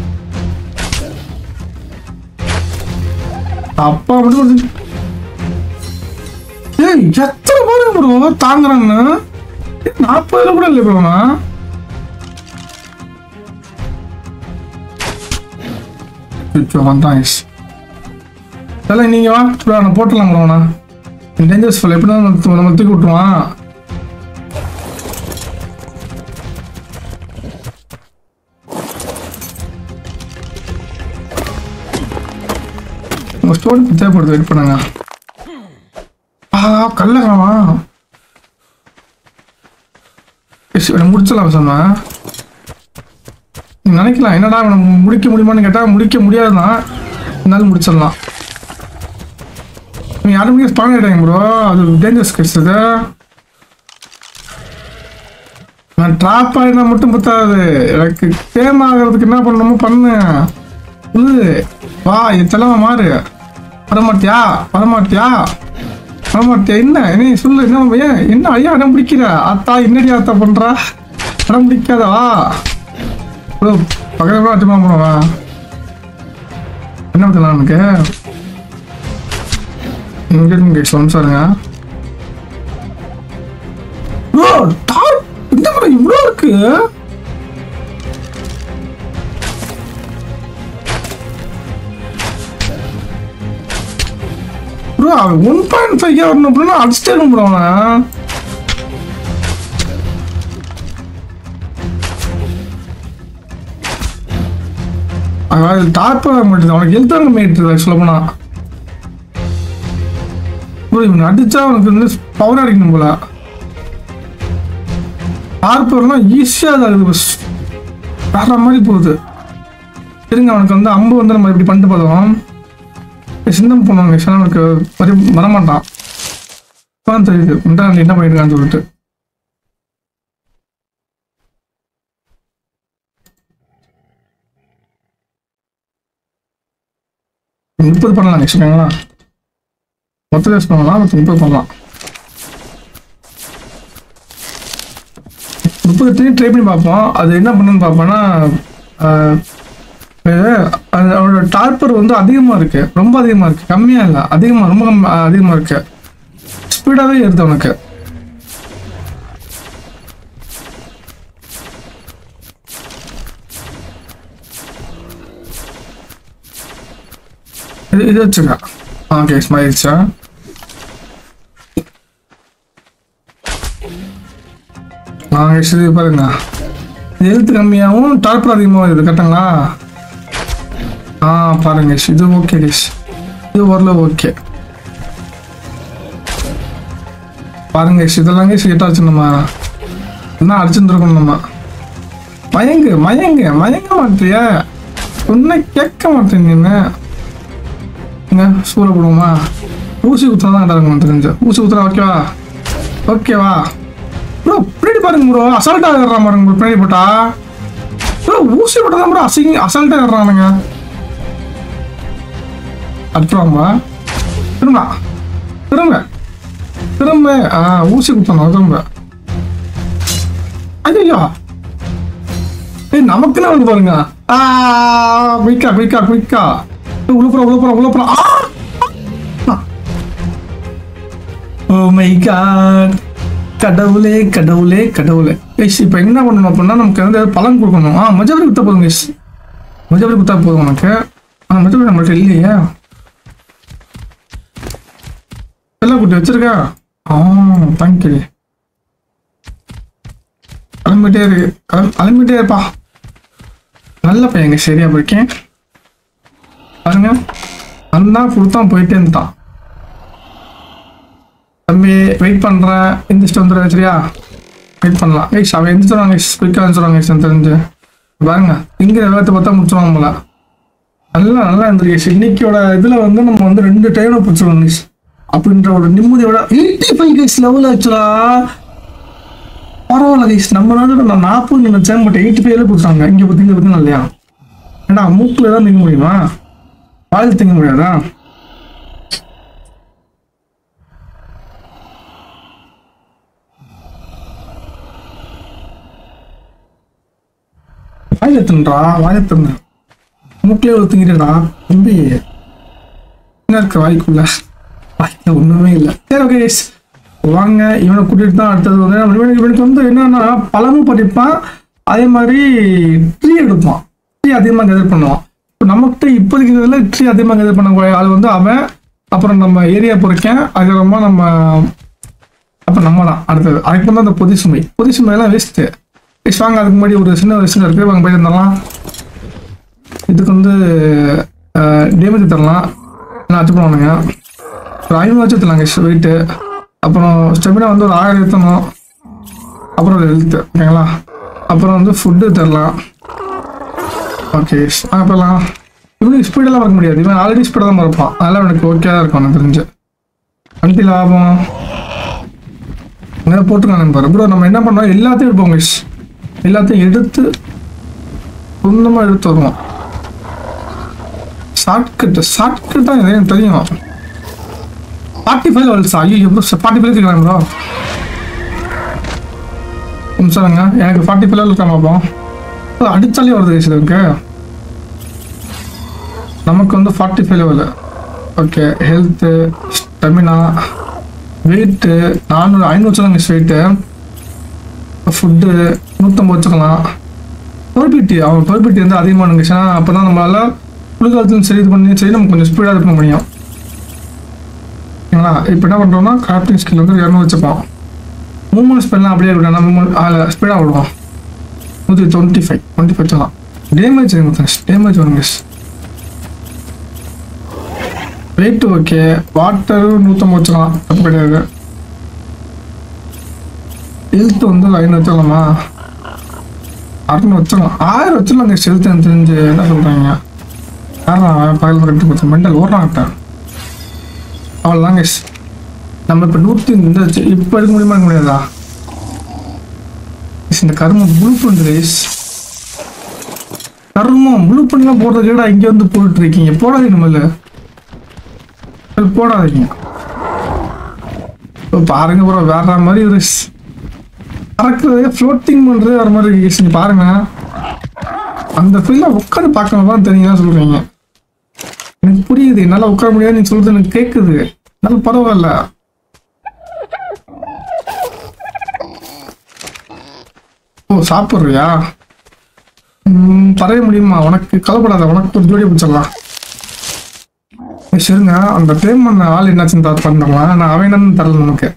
அப்பா மட்டும் வந்து ஏய் எத்தனை பாருங்க ப்ரோ தாங்குறாங்கன்னு நாற்பதுல கூட இல்லை ப்ரோண்ணா அச்சோ வந்தான் எஸ் இதெல்லாம் நீங்கள் வா சுடா நான் போட்டலாம் ப்ரோண்ணா டேஞ்சர்ஸ் ஃபுல் எப்படி நம்ம தூ- நம்ம தூக்கி விட்டுருவான் உங்கள் ஸ்டோரி தேவைப்படுது வெயிட் பண்ணுங்க ஆ கல்லகாமா முடிச்சிடலாம் சொன்னேன் நீ நினைக்கலாம் என்னடா இவனை முடிக்க முடியுமான்னு கேட்டால் முடிக்க முடியாதுதான் இருந்தாலும் முடிச்சிடலாம் நீ யாரும் ஸ்பான் ஆகிட்டாங்க ப்ரோ அது டேஞ்சரஸ் கிடைச்சது நான் ட்ராப் ஆகினா மட்டும் பத்தாது எனக்கு தேம் ஆகிறதுக்கு என்ன பண்ணணுமோ பண்ணு உள்ளு வா என் தலைமை மாறு வரமாட்டியா வரமாட்டியா வரமாட்டியா என்ன என்ன சொல்லு என்ன ஏன் என்ன ஐயா அடம் பிடிக்கிற அத்தா என்னடி அத்தா பண்றா அடம் பிடிக்காதா ப்ரோ பக்கத்துல கூட அச்சமா போனவா என்ன பண்ணலாம் எனக்கு இங்க இங்க சொல்லுங்க ப்ரோ டார் இந்த ப்ரோ இவ்வளோ இருக்கு ப்ரோ அவன் ஒன் பாயிண்ட் ஃபைவ் வரணும் அப்படின்னா அடிச்சிட்டே இருக்கும் ப்ரோ அவன் அவன் டாப் ஆக மாட்டேது அவனுக்கு ஹெல்த் ஆக மாட்டேது சொல்ல போனா ப்ரோ இவன் அடிச்சா அவனுக்கு வந்து பவர் அடிக்கணும் போல பார்ப்பர்லாம் ஈஸியாக அது பஸ் வேற மாதிரி போகுது இருங்க அவனுக்கு வந்து அம்பு வந்து நம்ம இப்படி பண்ணிட்டு போதும் சிந்தம் பண்ணுவாங்க சார் அவனுக்கு வர வரமாட்டான் இப்பதான் தெரியுது முண்டா நீ என்ன பண்ணிருக்கான்னு சொல்லிட்டு முப்பது பண்ணலாம் நெக்ஸ்ட் மொத்த யூஸ் பண்ணலாம் மொத்தம் முப்பது பண்ணலாம் முப்பது ட்ரை ட்ரை பண்ணி பார்ப்போம் அது என்ன பண்ணுன்னு பார்ப்போம்னா ஆஹ், இது, அது அவனோட டார்பர் வந்து அதிகமாக இருக்கு ரொம்ப அதிகமாக இருக்கு கம்மியாக இல்லை அதிகமாக ரொம்ப கம் அதிகமாக இருக்கு ஸ்பீடாகவே ஏறுது அவனுக்கு இது இது வச்சுக்க ஓகே ஸ்மைல்ஸா ஆ இது பாருங்க எழுத்து கம்மியாகவும் டார்பர் அதிகமாகும் இது கரெக்டுங்களா ஆ பாருங்க guys. இது ஓகே டிஷ் இது ஓரளவு ஓகே பாருங்க guys, இதெல்லாம் guys ஹிட் ஆச்சு நம்ம என்ன அடிச்சுருந்துருக்கணும் நம்ம மயங்கு மயங்கு மயங்க மாட்டிய ஒன்னும் கேட்க மாட்டேன் நீங்க இங்க சூழ போடுவோமா ஊசி குத்துறா தான் இருக்கும் தெரிஞ்சு ஊசி குத்துறா ஓகேவா ஓகேவா ப்ரோ பின்னாடி பாருங்க ப்ரோ அசால்ட்டாக ஏறான் பாருங்க ப்ரோ பின்னாடி போட்டா ப்ரோ ஊசி போட்டா தான் ப்ரோ அசிங்க அசால்ட்டாக ஏறானுங்க அட்டுறாமா திரும்ப திரும்ப திரும்ப ஆ ஊசி குத்தணும் திரும்ப ஐயோ ஏய் நமக்குன்னு வந்து பாருங்க ஆ குயிக்கா குயிக்கா குயிக்கா உழுப்புறம் உழுப்புறம் உழுப்புறம் ஓ மை காட் கடவுளே கடவுளே கடவுளே ஏய் இப்போ என்ன பண்ணணும் அப்படின்னா நமக்கு வந்து பலன் கொடுக்கணும் ஆ மஜபரி குத்தா போதும் guys. மஜபரி குத்தா போதும் உனக்கு ஆ மஜபரி நம்மள்ட்ட இல்லையே எல்லாம் குட்டி வச்சிருக்கா ஆ தேங்க்யூ கிளம்பிட்டே இருக்கு கிளம்பி கிளம்பிட்டே இருப்பா நல்ல பையங்க சரியா போயிருக்கேன் பாருங்க அண்ணா கொடுத்தான் போயிட்டே இருந்தான் தம்பி வெயிட் பண்றேன் எந்திரிச்சிட்டு வந்துடுறேன் சரியா வெயிட் பண்ணலாம் ஏய் அவன் எந்திரிச்சிடுவாங்க குயிக்காக எந்திரிச்சிடுவாங்க எனக்கு தெரிஞ்சு பாருங்க இங்க வேகத்தை பார்த்தா முடிச்சிடுவாங்க போல நல்லா நல்லா இருந்திருக்கு இன்னைக்கோட இதுல வந்து நம்ம வந்து ரெண்டு டைம் பிடிச்சிருவோம் நிஷ் அப்படின்ற ஒரு நிம்மதியோட எயிட்டி ஃபைவ் கைஸ் லெவல் ஆச்சுடா பரவாயில்ல கைஸ் நம்ம நாடு நான் நாற்பது நினைச்சேன் பட் எயிட்டி ஃபைவ்ல பிடிச்சாங்க இங்க பத்தி இங்க பத்தி இல்லையா ஏன்னா மூக்குல தான் திங்க முடியுமா வாயில் திங்க முடியாதா வாயில தின்றா வாயில தின்னு மூக்கிலே ஒரு திங்கிறடா தம்பி என்ன இருக்கு வாய்க்குள்ள வாய்க்குள்ள ஒண்ணுமே இல்லை சரி ஓகே கைஸ் வாங்க இவனை கூட்டிட்டு தான் அடுத்தது வந்து நம்ம இவனுக்கு இவனுக்கு வந்து என்னன்னா பழமும் படிப்பான் அதே மாதிரி ட்ரீ எடுப்பான் ட்ரீ அதிகமாக கெதர் பண்ணுவான் இப்போ நம்மகிட்ட இப்போதைக்கு இதில் ட்ரீ அதிகமாக கெதர் பண்ணக்கூடிய ஆள் வந்து அவன் அப்புறம் நம்ம ஏரியா பொறுக்கேன் அதுக்கப்புறமா நம்ம அப்போ நம்ம தான் அடுத்தது அதுக்கு வந்து அந்த பொதி சுமை பொதி சுமையெல்லாம் வேஸ்ட்டு வேஸ்ட் வாங்க அதுக்கு முன்னாடி ஒரு சின்ன விஷயம் இருக்குது வாங்க போயிட்டு இருந்தலாம் இதுக்கு வந்து டேமேஜ் தரலாம் நான் அச்சு பண்ணுவானுங்க ஒரு ஐநூறு வச்சு தரலாங்க வெயிட்டு அப்புறம் ஸ்டெமினா வந்து ஒரு ஆயிரம் ஏற்றணும் அப்புறம் ஒரு ஹெல்த்து ஓகேங்களா அப்புறம் வந்து ஃபுட்டு தரலாம் ஓகே ஆ போகலாம் இவனுக்கு ஸ்பீடெல்லாம் பார்க்க முடியாது இவன் ஆல்ரெடி ஸ்பீடாக தான் இருப்பான் அதெல்லாம் எனக்கு ஓகே தான் இருக்கும் எனக்கு தெரிஞ்சு வண்டி லாபம் இங்கே போட்டுருக்காங்க பாரு ப்ரோ நம்ம என்ன பண்ணோம் எல்லாத்தையும் எடுப்போம் guys. எல்லாத்தையும் எடுத்து சொந்தமாக எடுத்து வருவோம் ஷார்ட்கட் ஷார்ட்கட் தான் இது எனக்கு தெரியும் ஃபார்ட்டி ஃபைவ் லெவல்ஸா ஐயோ ப்ரோ ஃபார்ட்டி ஃபைவ் இருக்காங்க ப்ரோ சொல்லுங்க எனக்கு ஃபார்ட்டி ஃபைவ் லெவல் இருக்காங்க அப்போ அடிச்சாலே வருது guys இதுக்கு நமக்கு வந்து forty five level okay health stamina weight நானூறு ஐநூறு வச்சுக்கோங்க வெயிட்டு ஃபுட்டு நூற்றம்பது வச்சுக்கலாம் தொல்பிட்டி அவன் தொல்பிட்டி வந்து அதிகமாக இருந்துச்சுன்னா அப்போ தான் நம்மளால குளிர்காலத்துலையும் சரி இது பண்ணி சரி நம்ம கொஞ்சம் ஸ்பீடாக இருக்க முடியும் ஓகேங்களா இப்போ என்ன பண்ணுறோம்னா கிராஃப்டிங் ஸ்கில் வந்து இரநூறு வச்சுப்போம் மூமெண்ட் ஸ்பெல்லாம் அப்படியே இருக்கணும் நம்ம அதில் ஸ்பீடாக விடுவோம் நூற்றி டுவெண்ட்டி ஃபைவ் டுவெண்ட்டி ஃபைவ் சொல்லலாம் டேமேஜ் டேமேஜ் வருங்க வெயிட் ஓகே வாட்டர் நூற்றம்பது வச்சுக்கலாம் தப்பு கிடையாது ஹெல்த் வந்து லைன் வச்சிடலாமா அறுநூறு வச்சிடலாம் ஆயிரம் வச்சிடலாங்க ஹெல்த் எனக்கு தெரிஞ்சு என்ன சொல்கிறாங்க யாரும் பகல் கட்டி கொடுத்து மெண்டல் ஓடுறாங்க அவ்வளோதாங்க நம்ம இப்போ நூற்றி இந்த இப்போ எடுக்க முடியுமா இருக்க முடியாதா Guys, இந்த கருமம் ப்ளூ பிரிண்ட் ரைஸ் கருமம் ப்ளூ பிரிண்ட்லாம் போடுறதுக்கு விட இங்கே வந்து போட்டுட்டு இருக்கீங்க போடாதீங்க நம்மள அது போடாதீங்க இப்போ பாருங்க ப்ரோ வேற மாதிரி ஒரு ஸ்- பறக்கிறது ஃப்ளோட்டிங் பண்ணுறது வேற மாதிரி இருக்கு guys. நீங்க பாருங்க அந்த ஃபீல்டில் உட்காந்து பார்க்கணும் தான் தெரியும் சொல்றீங்க எனக்கு புரியுது என்னால் உட்கார முடியாது நீ சொல்றது எனக்கு கேட்குது நல்ல பரவாயில்ல ஓ சாப்பிட்றியா ம், தரைய முடியுமா உனக்கு கவலைப்படாத உனக்கு ஒரு ஜோடியை பிடிச்சிடலாம் ஏய், சரிங்க அந்த டைம் பண்ண ஆள் என்னாச்சுன்னு பார்த்து பண்ணலாம் நான் அவன் என்னன்னு தரல நமக்கு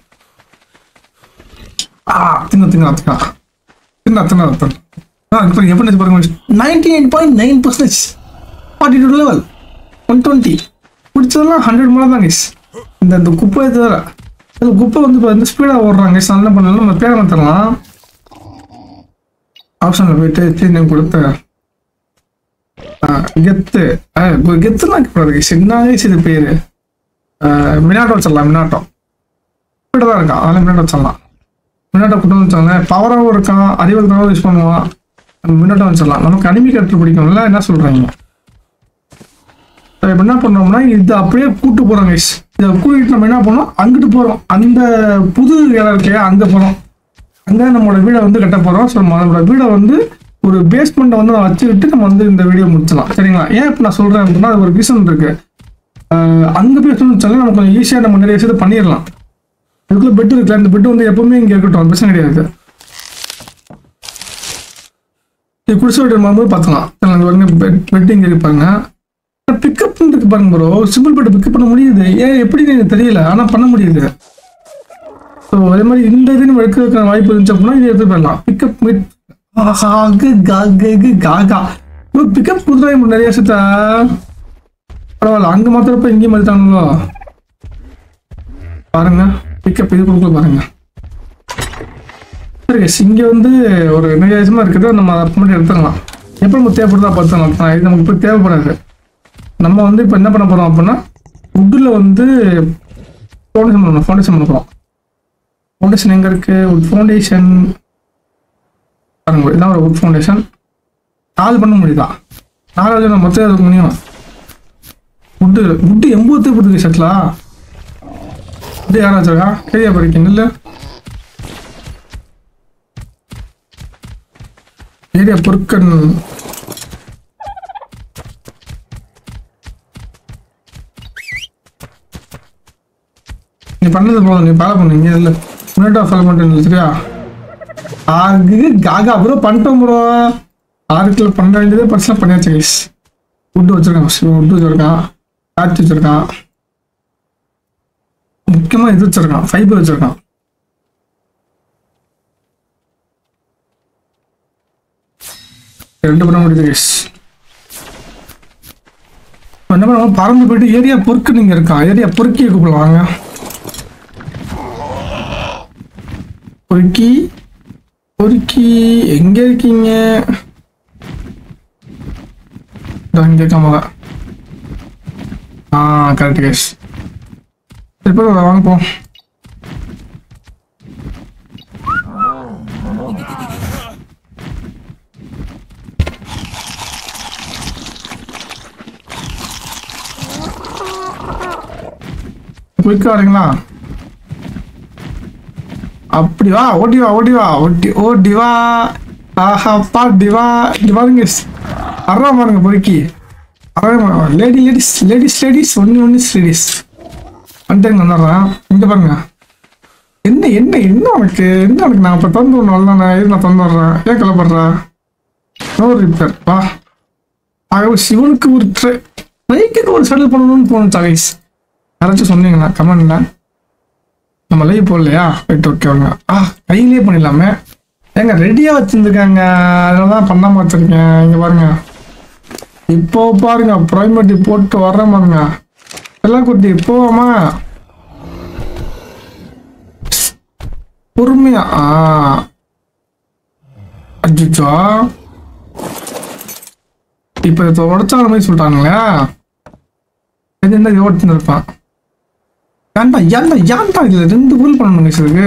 ஆ தின்ன தின்ன தின்னா தின்னா தின்னா தின்னா ஆ இப்போ எப்படி பாருங்க ninety nine point nine percentage forty two level one twenty பிடிச்சதெல்லாம் ஹண்ட்ரட் மேலே தான் கைஸ் இந்த இந்த குப்பை தவிர இந்த குப்பை வந்து இப்போ வந்து ஸ்பீடாக ஓடுறாங்க guys. அதனால என்ன பண்ணலாம் நம்ம பேரை மாற்றலாம் ஆப்ஷனில் போயிட்டு சரி நேம் கொடுத்து ஆ, கெத்து ஆ, இப்போ கெத்துலாம் கூடாது கைஸ் என்ன கைஸ் இது பேர் மினாட்டோ வச்சிடலாம் மினாட்டோ ஸ்பீடாக தான் இருக்கான் அதனால மினாட்டோ வச்சிடலாம் மினாட்டோ கொண்டு வந்து வச்சாங்க பவராகவும் இருக்கான் அறிவல் யூஸ் பண்ணுவான் மினாட்டோ வச்சிடலாம் நமக்கு அனிமி கேரக்டர் பிடிக்கும்ல என்ன சொல்கிறீங்க இப்போ என்ன பண்ணோம்னா இது அப்படியே கூட்டு போறோம் கைஸ் இதை கூட்டிட்டு நம்ம என்ன பண்ணோம் அங்கிட்டு போறோம் அந்த புது இடம் இருக்கே அங்க போறோம் அங்க நம்மளோட வீடை வந்து கட்ட போறோம் ஸோ நம்மளோட வீடை வந்து ஒரு பேஸ்மெண்ட்டை வந்து நான் வச்சுக்கிட்டு நம்ம வந்து இந்த வீடியோ முடிச்சலாம் சரிங்களா ஏன் இப்போ நான் சொல்றேன் அப்படின்னா அது ஒரு ரீசன் இருக்கு ஆஹ் அங்க போய் வச்சாலும் நம்ம கொஞ்சம் ஈஸியாக நம்ம நிறைய விஷயத்தை பண்ணிடலாம் இதுக்குள்ள பெட் இருக்குல்ல இந்த பெட் வந்து எப்பவுமே இங்க இருக்கட்டும் அது பிரச்சனை கிடையாது இது குடிசை வீடு வரும்போது பார்த்துக்கலாம் சரிங்களா, இது பாருங்க பெட் பெட் இங்க இருக்கு பாருங்க பிக்கப் இருக்கு பாருங்க ப்ரோ சிம்பிள் பெட் பிக்கப் பண்ண முடியுது ஏன் எப்படின்னு எனக்கு தெரியல ஆனா பண்ண முடியுது ஸோ அதே மாதிரி இந்த இது நம்ம எடுக்கிறதுக்கான வாய்ப்பு இருந்துச்சு அப்படின்னா இது எடுத்து போயிடலாம் பிக்கப் மீட் காகா பிக்கப் கொடுத்துருவாங்க நிறைய விஷயத்த பரவாயில்ல அங்க மாத்திரப்ப இங்கேயும் மாத்திட்டாங்களோ பாருங்க பிக்கப் இது கொடுக்கல பாருங்க சரி guys, இங்க வந்து ஒரு நிறைய விஷயமா இருக்குது நம்ம அதை மட்டும் எடுத்துக்கலாம் எப்போ நமக்கு தேவைப்படுதா பார்த்துக்கலாம் இது நமக்கு இப்போ தேவைப்படாது நம்ம வந்து இப்போ என்ன பண்ண போறோம் அப்படின்னா வுட்டில் வந்து ஃபவுண்டேஷன் பண்ணணும் ஃபவுண்டேஷன் பண்ண போகிறோம் ஃபவுண்டேஷன் எங்கே இருக்கு வுட் ஃபவுண்டேஷன் பாருங்க இதான் ஒரு வுட் ஃபவுண்டேஷன் நாலு பண்ண முடியுதா நாலாவது நம்ம மொத்தம் அதுக்கு முடியும் வுட்டு வுட்டு எண்பது தேவைப்படுது செட்டிலா வுட்டு யாரா வச்சிருக்கா கேரியா படிக்கணும் இல்லை ஏரியா பொருட்கள் நீ பண்ணது போதும் நீ ஃபாலோ பண்ணு இங்கே இல்லை முன்னாடி ஃபாலோ பண்ணுறேன் சரியா ஆகு காகா ப்ரோ பண்ணிட்டோம் ப்ரோ ஆறுக்குள்ள பண்ண வேண்டியதே பர்சனல் பண்ணியாச்சு கைஸ் வுட்டு வச்சிருக்கான் வுட்டு வச்சிருக்கான் காற்று வச்சிருக்கான் முக்கியமாக இது வச்சிருக்கான் ஃபைபர் வச்சிருக்கான் ரெண்டு பண்ண முடியுது கைஸ் என்ன பண்ணுவோம் பறந்து போயிட்டு ஏரியா பொறுக்கு நீங்க இருக்கான் ஏரியா பொறுக்கி கூப்பிடலாம் வாங்க பொறுக்கி பொறுக்கி எங்க இருக்கீங்க இதோ இங்க இருக்காம ஆ கரெக்ட் கைஸ் இப்போ வாங்க போ குயிக்கா வரீங்களா அப்படி வா ஓடி வா ஓடி வா ஓடி ஓடி வா ஆஹா பாடி வா இப்படி பாருங்க அறா பாருங்க பொறுக்கி அறா லேடி லேடிஸ் லேடிஸ் லேடிஸ் ஒன்று ஒன்று லேடிஸ் வந்துட்டாங்க வந்துடுறேன் இங்கே பாருங்க என்ன என்ன என்ன உனக்கு என்ன உனக்கு நான் இப்போ தந்து ஒன்று வரலாம் நான் இது நான் தந்து வர்றேன் ஏன் கிளப்படுறா நோ ரிப்பேர் வா ஆக சிவனுக்கு ஒரு ட்ரை ட்ரைக்குக்கு ஒரு செட்டில் பண்ணணும்னு தோணுச்சு கைஸ் யாராச்சும் சொன்னீங்களா கமெண்ட்ல நம்ம லைவ் போடலையா ரைட் ஓகே வாங்க ஆ கையிலே பண்ணிடலாமே ஏங்க ரெடியாக வச்சுருந்துருக்காங்க அதனால தான் பண்ணாமல் வச்சுருக்கேன் இங்கே பாருங்க இப்போ பாருங்க ப்ரைமரி போட்டு வர்றேன் பாருங்க எல்லாம் குட்டி போவாமா பொறுமையா ஆ அச்சுச்சோ இப்போ இதை உடச்சாத மாதிரி சொல்லிட்டானுங்களே இது என்ன இது ஓடிச்சுன்னு இருப்பான் ஏன்டா ஏன்டா ஏன்டா இதுல ரெண்டு கோல் பண்ணணுங்க இதுக்கு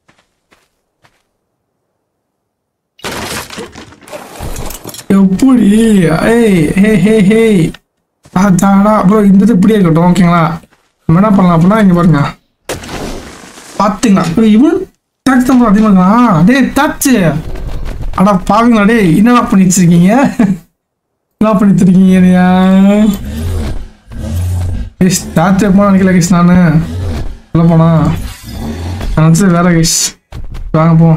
எப்படி ஏய் ஹே ஹே ஹே அதாடா ப்ரோ இந்த இது இப்படியே இருக்கட்டும் ஓகேங்களா நம்ம என்ன பண்ணலாம் அப்படின்னா இங்க பாருங்க பாத்தீங்களா bro, இவன் டேக்ஸ் தான் bro அதிகமா இருக்கான் டேய் தாச்சு அடா பாவீங்களா டேய் என்னடா பண்ணி வச்சிருக்கீங்க என்ன பண்ணி வச்சிருக்கீங்க என்னையா கைஸ் தாத்து எப்போ நினைக்கல கைஸ் நான் சொல்ல போனா நான் நினச்சது வேற கைஸ் வாங்க போ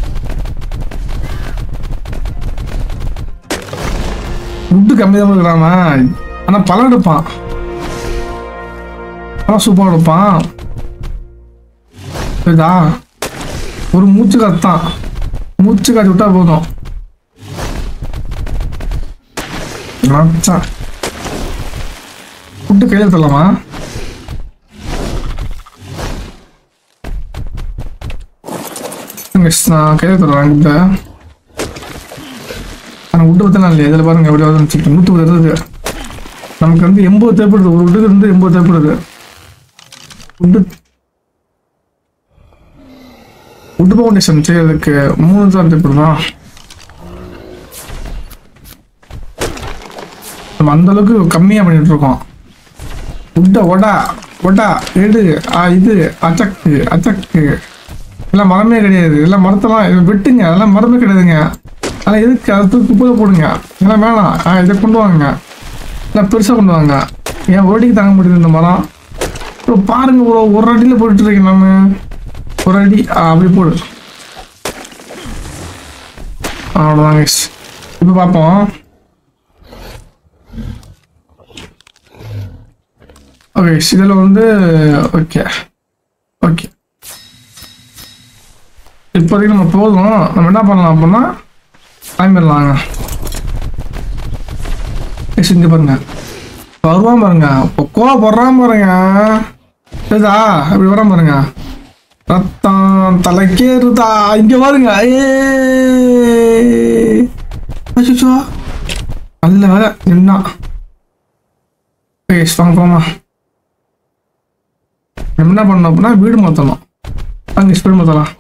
துட்டு கம்மி தான் இருக்கிறாம ஆனால் பழம் எடுப்பான் பழம் சூப்பராக எடுப்பான் புரியுதா ஒரு மூச்சு காத்தான் மூச்சு காய்ச்சி விட்டா போதும் மச்சான் ஃபுட்டு கையில் தரலாமா Guys, நான் கையில் தரலாம் ஃபுட்டை ஆனால் விட்டு பத்தலாம் இல்லையா இதில் பாருங்க எப்படி வந்து வச்சுக்கிட்டு நூற்றி பத்து இருக்குது நமக்கு வந்து எண்பது தேவைப்படுது ஒரு விட்டுக்கு வந்து எண்பது தேவைப்படுது ஃபுட்டு ஃபுட்டு ஃபவுண்டேஷன் செய்யறதுக்கு மூணு தான் தேவைப்படுதா நம்ம அந்த அளவுக்கு கம்மியாக பண்ணிட்டு இருக்கோம் உட்ட ஒடா ஒடா எடு ஆ இது அச்சக்கு அச்சக்கு எல்லாம் மரமே கிடையாது எல்லாம் மரத்தெல்லாம் இதை வெட்டுங்க அதெல்லாம் மரமே கிடையாதுங்க அதெல்லாம் எதுக்கு அதை தூக்கி குப்பையில போடுங்க இதெல்லாம் வேணாம் ஆ இதை கொண்டு வாங்க எல்லாம் பெருசாக கொண்டு வாங்க ஏன் ஓடிக்கு தாங்க முடியுது இந்த மரம் ப்ரோ பாருங்க ப்ரோ ஒரு அடியில் போட்டுட்டு இருக்கேன் நம்ம ஒரு அடி ஆ அப்படி போடு அவ்வளோதாங்க இப்போ பார்ப்போம் ஓகே இதில் வந்து ஓகே ஓகே இப்போதைக்கு நம்ம போதும் நம்ம என்ன பண்ணலாம் அப்படின்னா கிளம்பிடலாங்க செஞ்சு பாருங்க வருவான் பாருங்க பொக்கோ போடுறான் பாருங்க சரிதா அப்படி வரான் பாருங்க ரத்தம் தலைக்கேறுதா இங்க பாருங்க ஏ அச்சோ நல்ல வேலை நின்னா ஏய் வாங்க போமா நம்ம என்ன பண்ணணும் அப்படின்னா வீடு மாற்றணும் அங்கே வீடு மாற்றலாம்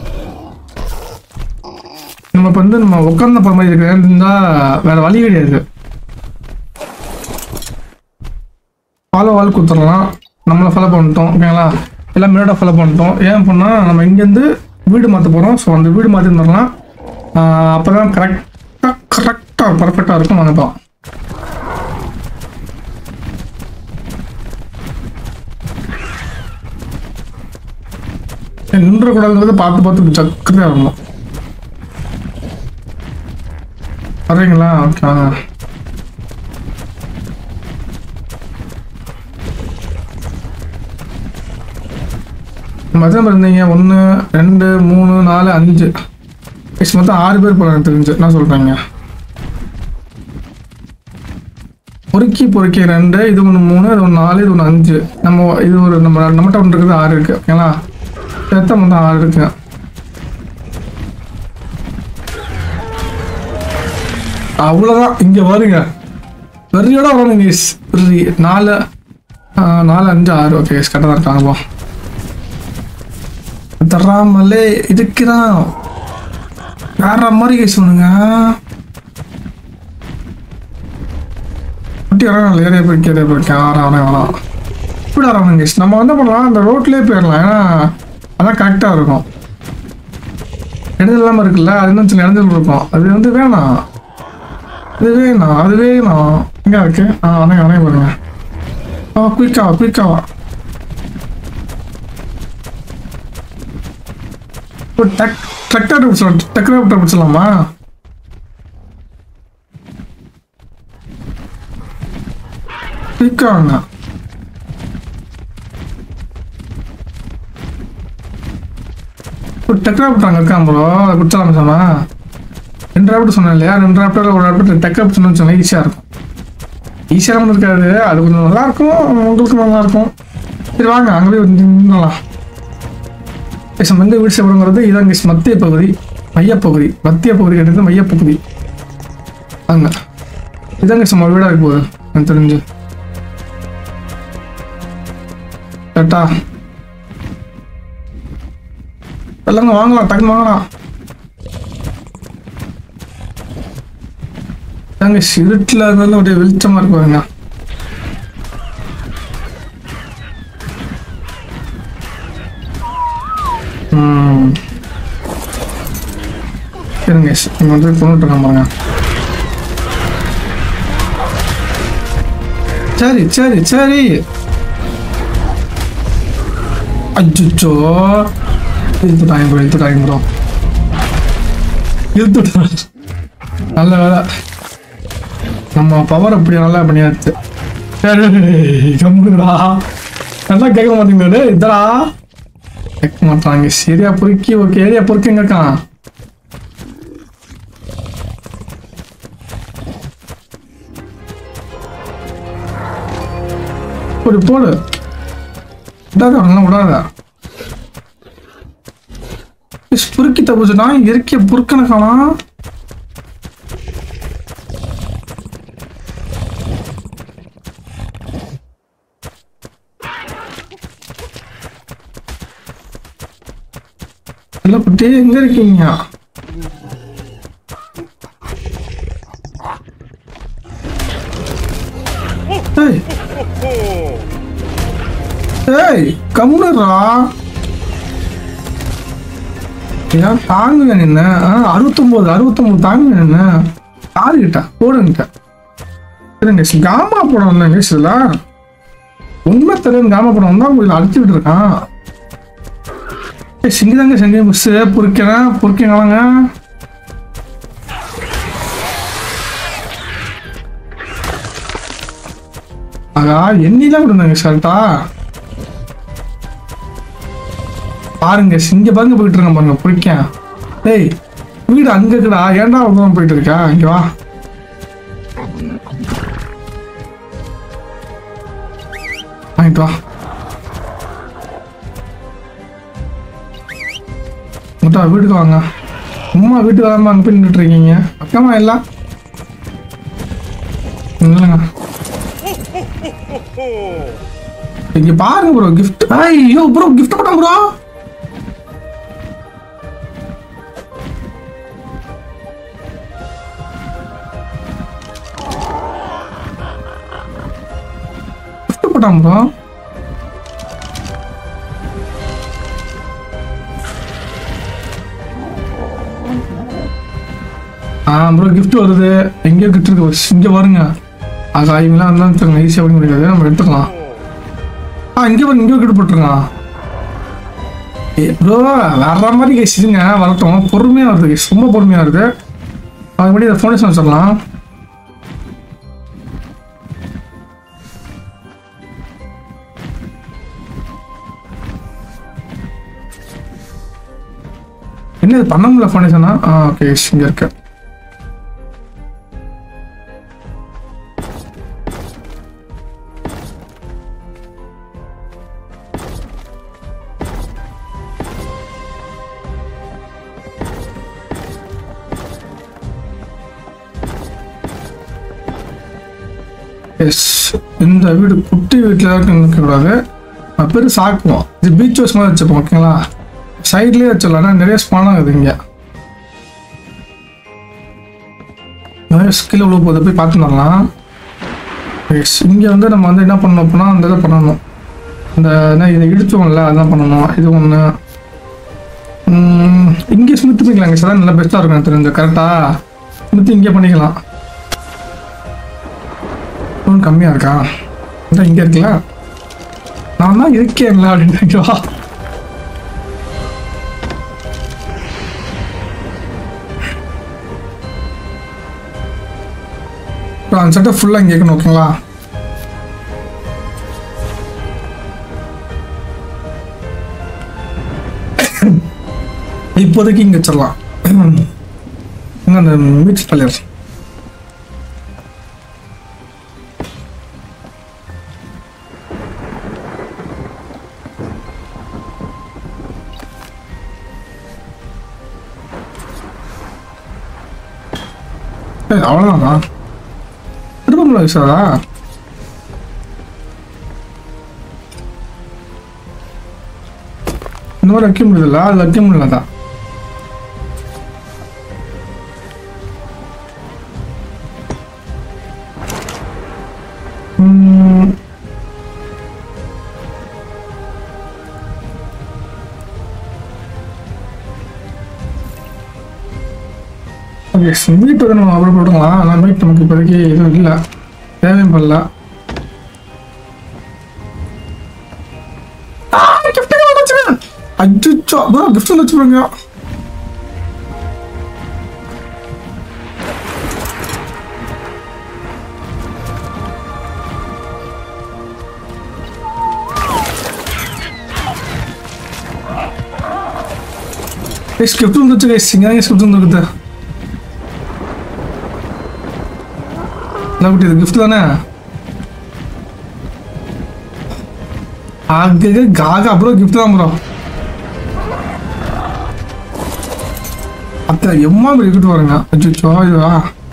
நம்ம இப்போ வந்து நம்ம உட்கார்ந்த போகிற மாதிரி இருக்கு இருந்தால் வேற வழி கிடையாது ஃபாலோ வால் கொடுத்துடலாம் நம்மளை ஃபாலோ பண்ணிட்டோம் ஓகேங்களா எல்லாம் மின்னோட ஃபாலோ பண்ணிட்டோம் ஏன் பண்ணால் நம்ம இங்கேருந்து வீடு மாற்ற போகிறோம் ஸோ அந்த வீடு மாற்றி வந்துடலாம் அப்போ தான் கரெக்டாக கரெக்டாக பர்ஃபெக்டாக இருக்கும் வாங்கப்பா நின்றக்கூடாதுங்கிறத பார்த்து பார்த்து சக்கரையாக வரணும் வர்றீங்களா ஓகே வாங்க நம்ம எத்தனை பேர் இருந்தீங்க ஒன்று ரெண்டு மூணு நாலு அஞ்சு எஸ் மொத்தம் ஆறு பேர் போல எனக்கு தெரிஞ்சு என்ன சொல்கிறீங்க பொறுக்கி பொறுக்கி ரெண்டு இது ஒன்று மூணு இது ஒன்று நாலு இது ஒன்று அஞ்சு நம்ம இது ஒரு நம்ம நம்மகிட்ட ஒன்று இருக்குது ஆறு இருக்குது ஓகேங்களா எத்தனை மொத்தம் ஆறு இருக்குங்க அவ்வளோதான் இங்கே வருங்க வெறியோட வரணும் கேஸ் வெறி நாலு ஆ, நாலு அஞ்சு ஆறு ஓகே கேஸ் கரெக்டாக தான் இருக்காங்க போ தராமலே இருக்கிறான் வேற மாதிரி கேஸ் பண்ணுங்க குட்டி வரான் ஏரியா போய் ஏரியா போயிருக்கேன் வரேன் வரேன் வரேன் இப்படி வரானுங்க கேஸ் நம்ம வந்து பண்ணலாம் அந்த ரோட்லேயே போயிடலாம் ஏன்னா அதான் கரெக்டாக இருக்கும் இடது இல்லாமல் இருக்குல்ல அது இன்னும் சில இடத்துல இருக்கும் அது வந்து வேணாம் அது வேணாம் அது வேணாம் எங்க இருக்கு ஆ வணங்க வணங்க பாருங்க ஆ குயிக்காவா குயிக்காவா இப்போ டக் ட்ரக்டர் பிடிச்சலாம் டக்டர் பிடிச்சலாமா குயிக்காவாங்க இப்போ டெக்ரா விட்டாங்க இருக்கான் ப்ரோ அதை பிடிச்சலாம் சாமா ரெண்டு ராப்டர் சொன்னேன் இல்லையா ரெண்டு ராப்டர் ஒரு ராப்டர் டெக்கப் சொன்னு சொன்னா ஈஸியாக இருக்கும் ஈஸியாக இருக்காது அது கொஞ்சம் நல்லா இருக்கும் உங்களுக்கு நல்லா இருக்கும் சரி வாங்க அங்கே போய் நின்னலாம் பேச வந்து வீடு சேவரங்கிறது இதான் இங்கே மத்திய பகுதி மையப்பகுதி மத்திய பகுதி கிடையாது மையப்பகுதி அங்க இதாங்க சும்மா வீடாக இருக்க போகுது எனக்கு தெரிஞ்சு கரெக்டா எல்லாங்க வாங்கலாம் டக்குன்னு வாங்கலாம் அங்க இருட்டில் இருந்தாலும் அப்படியே வெளிச்சமா இருக்குவாங்க ம் சரிங்க இங்க வந்து கொண்டுட்டு இருக்கான் பாருங்க சரி சரி சரி அச்சுச்சோ இழுத்துட்டாங்க ப்ரோ இழுத்துட்டாங்க ப்ரோ இழுத்துட்டாங்க நல்ல வேலை நம்ம பவர் அப்படி நல்லா பண்ணியாச்சு கம்முடா நல்லா கேட்க மாட்டேங்குது இதடா கேட்க மாட்டாங்க சரியா பொறுக்கி ஓகே ஏரியா பொறுக்கி எங்க இருக்கான் போடு போடு விடாத அவனெல்லாம் விடாத இஸ், பொறுக்கி தப்புச்சுனா இயற்கை பொறுக்கன காணாம் இல்ல குட்டி எங்க இருக்கீங்க ஏய், ஏய் கம்முனுரா ஏன் தாங்குங்க நின்ன அறுபத்தொம்போது அறுபத்தொம்போது தாங்குங்க நின்ன யாருக்கிட்ட போடுங்கிட்ட சரிங்க காமா படம் வந்தாங்க இதுல உண்மை தெரியும் காமா படம் வந்தா உங்களுக்கு அடிச்சுக்கிட்டு இருக்கான் ஏய் சிங்கிதாங்க செஞ்சு மிஸ் பொறுக்கிறேன் பொறுக்கிங்களாங்க ஆகா எண்ணிலாம் விடுந்தாங்க ஷர்ட்டா பாருங்க இங்க பாருங்க போயிட்டு இருக்கேன் பாருங்க பொறிக்கேன் டேய் வீடு அங்க இருக்குடா ஏன்டா உதவம் போயிட்டு இருக்கா இங்க வா வாங்கிட்டு வா முட்டா வீட்டுக்கு வாங்க அம்மா வீட்டுக்கு வராம அங்க போய் நின்றுட்டு இருக்கீங்க அக்கமா எல்லாம் இல்லைங்க இங்க பாருங்க ப்ரோ கிஃப்ட் ஐயோ ப்ரோ கிஃப்ட் பண்ண ப்ரோ gift போட்டான் ப்ரோ ஆ ப்ரோ gift வருது எங்கேயோ gift இருக்கு இங்க பாருங்க அது இவங்களாம் இருந்தாலும் தெரியும் ஈஸியாக பண்ண முடியாது நம்ம எடுத்துக்கலாம் ஆ இங்கே பாருங்க இங்கே கிட்ட போட்டுருக்கான் ப்ரோ வர்ற மாதிரி கேஸ் இருங்க வரட்டும் பொறுமையாக வருது கேஸ் ரொம்ப பொறுமையாக வருது அதுக்கு முன்னாடி இதை ஃபோனேஷன் வச்சிடலாம் என்ன இது பண்ண முடியல ஃபோனேஷனா ஆ ஓகே இங்கே இருக்கு எஸ் இந்த வீடு குட்டி வீட்டில் தான் இருக்கக்கூடாது பேர் சாக்குவோம் இது பீச் ஹவுஸ் மாதிரி வச்சுப்போம் ஓகேங்களா சைட்லேயே வச்சிடலாம் ஆனால் நிறைய ஸ்பான் ஆகுது இங்கே நிறைய ஸ்கில் உள்ள போகுது போய் பார்த்து வரலாம் எஸ் இங்கே வந்து நம்ம வந்து என்ன பண்ணணும் அப்படின்னா அந்த இதை பண்ணணும் இந்த என்ன இதை இடிச்சோம்ல அதான் பண்ணணும் இது ஒன்று இங்கே ஸ்மித் பண்ணிக்கலாங்க சார் நல்லா பெஸ்ட்டாக இருக்கும் எனக்கு தெரிஞ்சு கரெக்டாக ஸ்மித் இங்கே பண்ணிக்கலாம் ஃபோன் கம்மியாக இருக்கா அதான் இங்கே இருக்குல்ல நான் தான் இருக்கேன்ல அப்படின்னு வா இப்போ அந்த சட்டை ஃபுல்லாக இங்கே இருக்கணும் ஓகேங்களா இப்போதைக்கு இங்கே வச்சிடலாம் இங்க அந்த மிக்ஸ் பள்ளியர் ஏய், அவ்வளோதானா திருப்பம்பலம் விசாரா இந்த மாதிரி வைக்க முடியல அது வைக்க முடியலதான் ம், ஓகே மீட் வந்து நம்ம அப்புறம் போட்டுக்கலாம் ஆனால் மீட் நமக்கு இப்போதைக்கு எதுவும் இல்லை தேவையும் பண்ணல அச்சோ ப்ரோ கிஃப்ட் வந்து வச்சுருங்க ஸ்கிரிப்ட் வந்துச்சு கைஸ் இங்கே ஸ்கிரிப்ட் வந்துருக்குது என்ன குட்டி இது gift தானே ஆக காக அப்புறம் gift தான் ப்ரோ அத்தை எம்மா இப்படி கிஃப்ட் பாருங்க அச்சோ இதுவா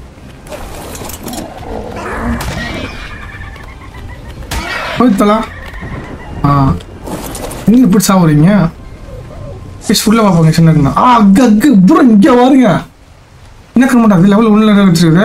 போய்த்தலா ஆ நீங்க இப்படி சாப்பிட்றீங்க ஃபீஸ் ஃபுல்லாக பார்ப்பாங்க சின்ன இருக்குண்ணா ஆ அக்கு அக்கு ப்ரோ இங்கே பாருங்க என்ன கரெக்ட் அது லெவல் ஒன்றில் வச்சுருக்குது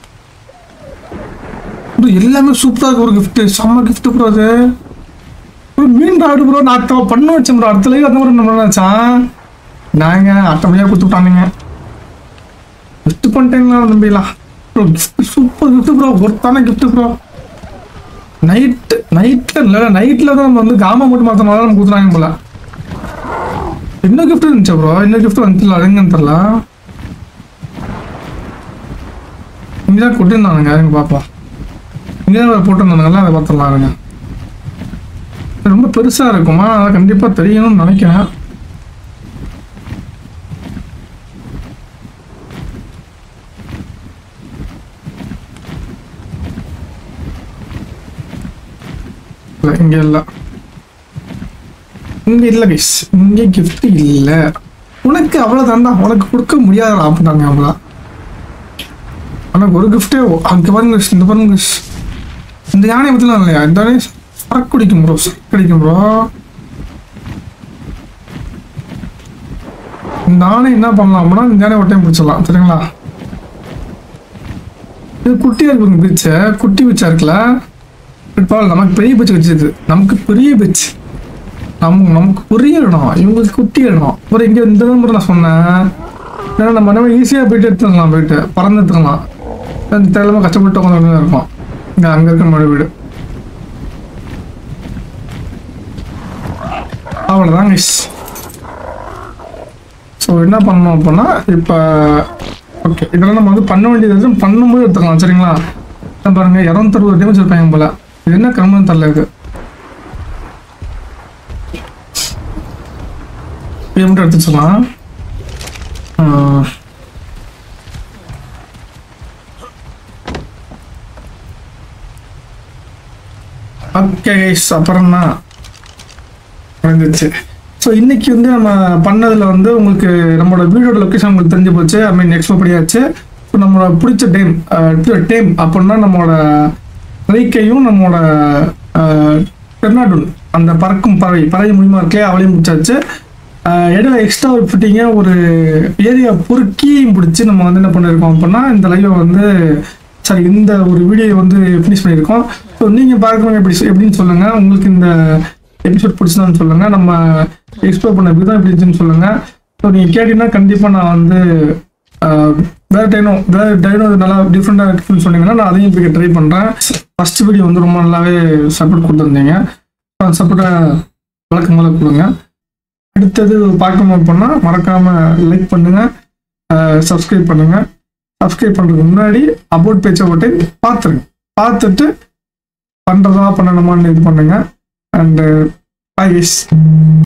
ப்ரோ எல்லாமே சூப்பராக இருக்கு ஒரு gift செம்ம gift ப்ரோ அது ப்ரோ மீன் ராடு ப்ரோ நான் அத்தை பண்ண வச்சேன் ப்ரோ அடுத்த லைவ் அந்த மாதிரி நம்ம நினைச்சான் நாங்க அட்டமையாக கொடுத்து விட்டானுங்க கிஃப்ட் பண்ணிட்டேங்களா நம்பிடலாம் bro gift super gift bro ஒருத்தான கிஃப்ட் ப்ரோ நைட் நைட்ல இல்ல நைட்ல தான் நம்ம வந்து காமா மட்டும் மாத்தினால நம்ம கொடுத்துறாங்க போல என்ன கிஃப்ட் இருந்துச்சு ப்ரோ என்ன கிஃப்ட் வந்துல அதுங்கன்னு தெரியல இங்கதான் கொட்டிருந்தானுங்க அதுங்க பார்ப்போம் இங்கதான் போட்டிருந்தானுங்கல்ல அதை பார்த்துடலாம் இருங்க இது ரொம்ப பெருசா இருக்குமா அதை கண்டிப்பா தெரியணும்னு நினைக்கிறேன் இல்ல, இங்க இல்ல இங்க இல்ல கைஸ் இங்க gift இல்ல உனக்கு அவ்வளவு தாண்டா உனக்கு கொடுக்க முடியாத அப்படின்னாங்க அவ்வளோ உனக்கு ஒரு கிஃப்டே அங்க பாருங்க guys, இந்த பாருங்க guys. இந்த யானை பத்திலாம் இல்லையா இந்த யானை சரக்கு குடிக்கும் ப்ரோ சரக்கு குடிக்கும் ப்ரோ இந்த யானை என்ன பண்ணலாம் அப்படின்னா இந்த யானை ஒரு டைம் பிடிச்சிடலாம் சரிங்களா இது குட்டியா இருக்குங்க பீச்சை குட்டி பீச்சா இருக்குல்ல பரவாயில்ல நமக்கு பெரிய பீச் வச்சிருக்கு நமக்கு பெரிய பீச் நம்ம நமக்கு பெரிய இடம் இவங்களுக்கு குட்டி இடம் அப்புறம் இங்கே இந்த நம்பர் நான் சொன்னேன் ஏன்னா நம்ம நம்ம ஈஸியாக போயிட்டு எடுத்துக்கலாம் போயிட்டு பறந்து எடுத்துக்கலாம் தேவையில்லாம கஷ்டப்பட்டு உட்காந்து இருக்கும் இங்கே அங்கே இருக்க மழை வீடு அவ்வளோதான் கைஸ் ஸோ என்ன பண்ணணும் அப்படின்னா இப்போ ஓகே இதெல்லாம் நம்ம வந்து பண்ண வேண்டியது வந்து பண்ணும்போது எடுத்துக்கலாம் சரிங்களா இதான் பாருங்க இரநூத்தறுபது டேமேஜ் இருப்பாங்க போல இது என்ன கிரமம் தரல இது இது மட்டும் எடுத்து வச்சுக்கலாம் ஆஹ். ஓகே கைஸ் அப்புறம் தான் முடிஞ்சிச்சு ஸோ இன்னைக்கு வந்து நம்ம பண்ணதில் வந்து உங்களுக்கு நம்மளோட வீடியோட லொக்கேஷன் உங்களுக்கு தெரிஞ்சு போச்சு ஐ மீன் எக்ஸ்போ படியாச்சு ஸோ நம்மளோட பிடிச்ச டேம் டேம் அப்படின்னா நம்மளோட ரைக்கையும் நம்மளோட பெர்னாடுன் அந்த பறக்கும் பறவை பறவை மூலியமா இருக்கே அவளையும் முடிச்சாச்சு ஆஹ் இடையில எக்ஸ்ட்ரா ஒரு ஃபிட்டிங்க ஒரு ஏரியா பொறுக்கியும் பிடிச்சி நம்ம வந்து என்ன பண்ணியிருக்கோம் அப்படின்னா இந்த லைவை வந்து சாரி இந்த ஒரு வீடியோ வந்து ஃபினிஷ் பண்ணியிருக்கோம் ஸோ நீங்கள் பார்க்குறவங்க எப்படி எப்படின்னு சொல்லுங்கள் உங்களுக்கு இந்த எபிசோட் பிடிச்சதான்னு சொல்லுங்கள் நம்ம எக்ஸ்ப்ளோர் பண்ண விதம் எப்படி இருந்துச்சுன்னு சொல்லுங்கள் ஸோ நீங்கள் கேட்டீங்கன்னா கண்டிப்பாக நான் வந்து ஆஹ், வேற டைனும் வேற டைனும் நல்லா டிஃப்ரெண்டாக இருக்குன்னு சொன்னீங்கன்னா நான் அதையும் போய் ட்ரை பண்ணுறேன் ஃபர்ஸ்ட் வீடியோ வந்து ரொம்ப நல்லாவே சப்போர்ட் கொடுத்துருந்தீங்க அந்த சப்போர்ட்டை வழக்கம் போல கொடுங்க அடுத்தது பார்க்கணும் அப்படின்னா மறக்காம லைக் பண்ணுங்க சப்ஸ்கிரைப் பண்ணுங்க சப்ஸ்கிரைப் பண்றதுக்கு முன்னாடி அபவுட் பேச்சை போட்டு பார்த்துருங்க பார்த்துட்டு பண்றதா பண்ணணுமான்னு இது பண்ணுங்க அண்ட் பாய்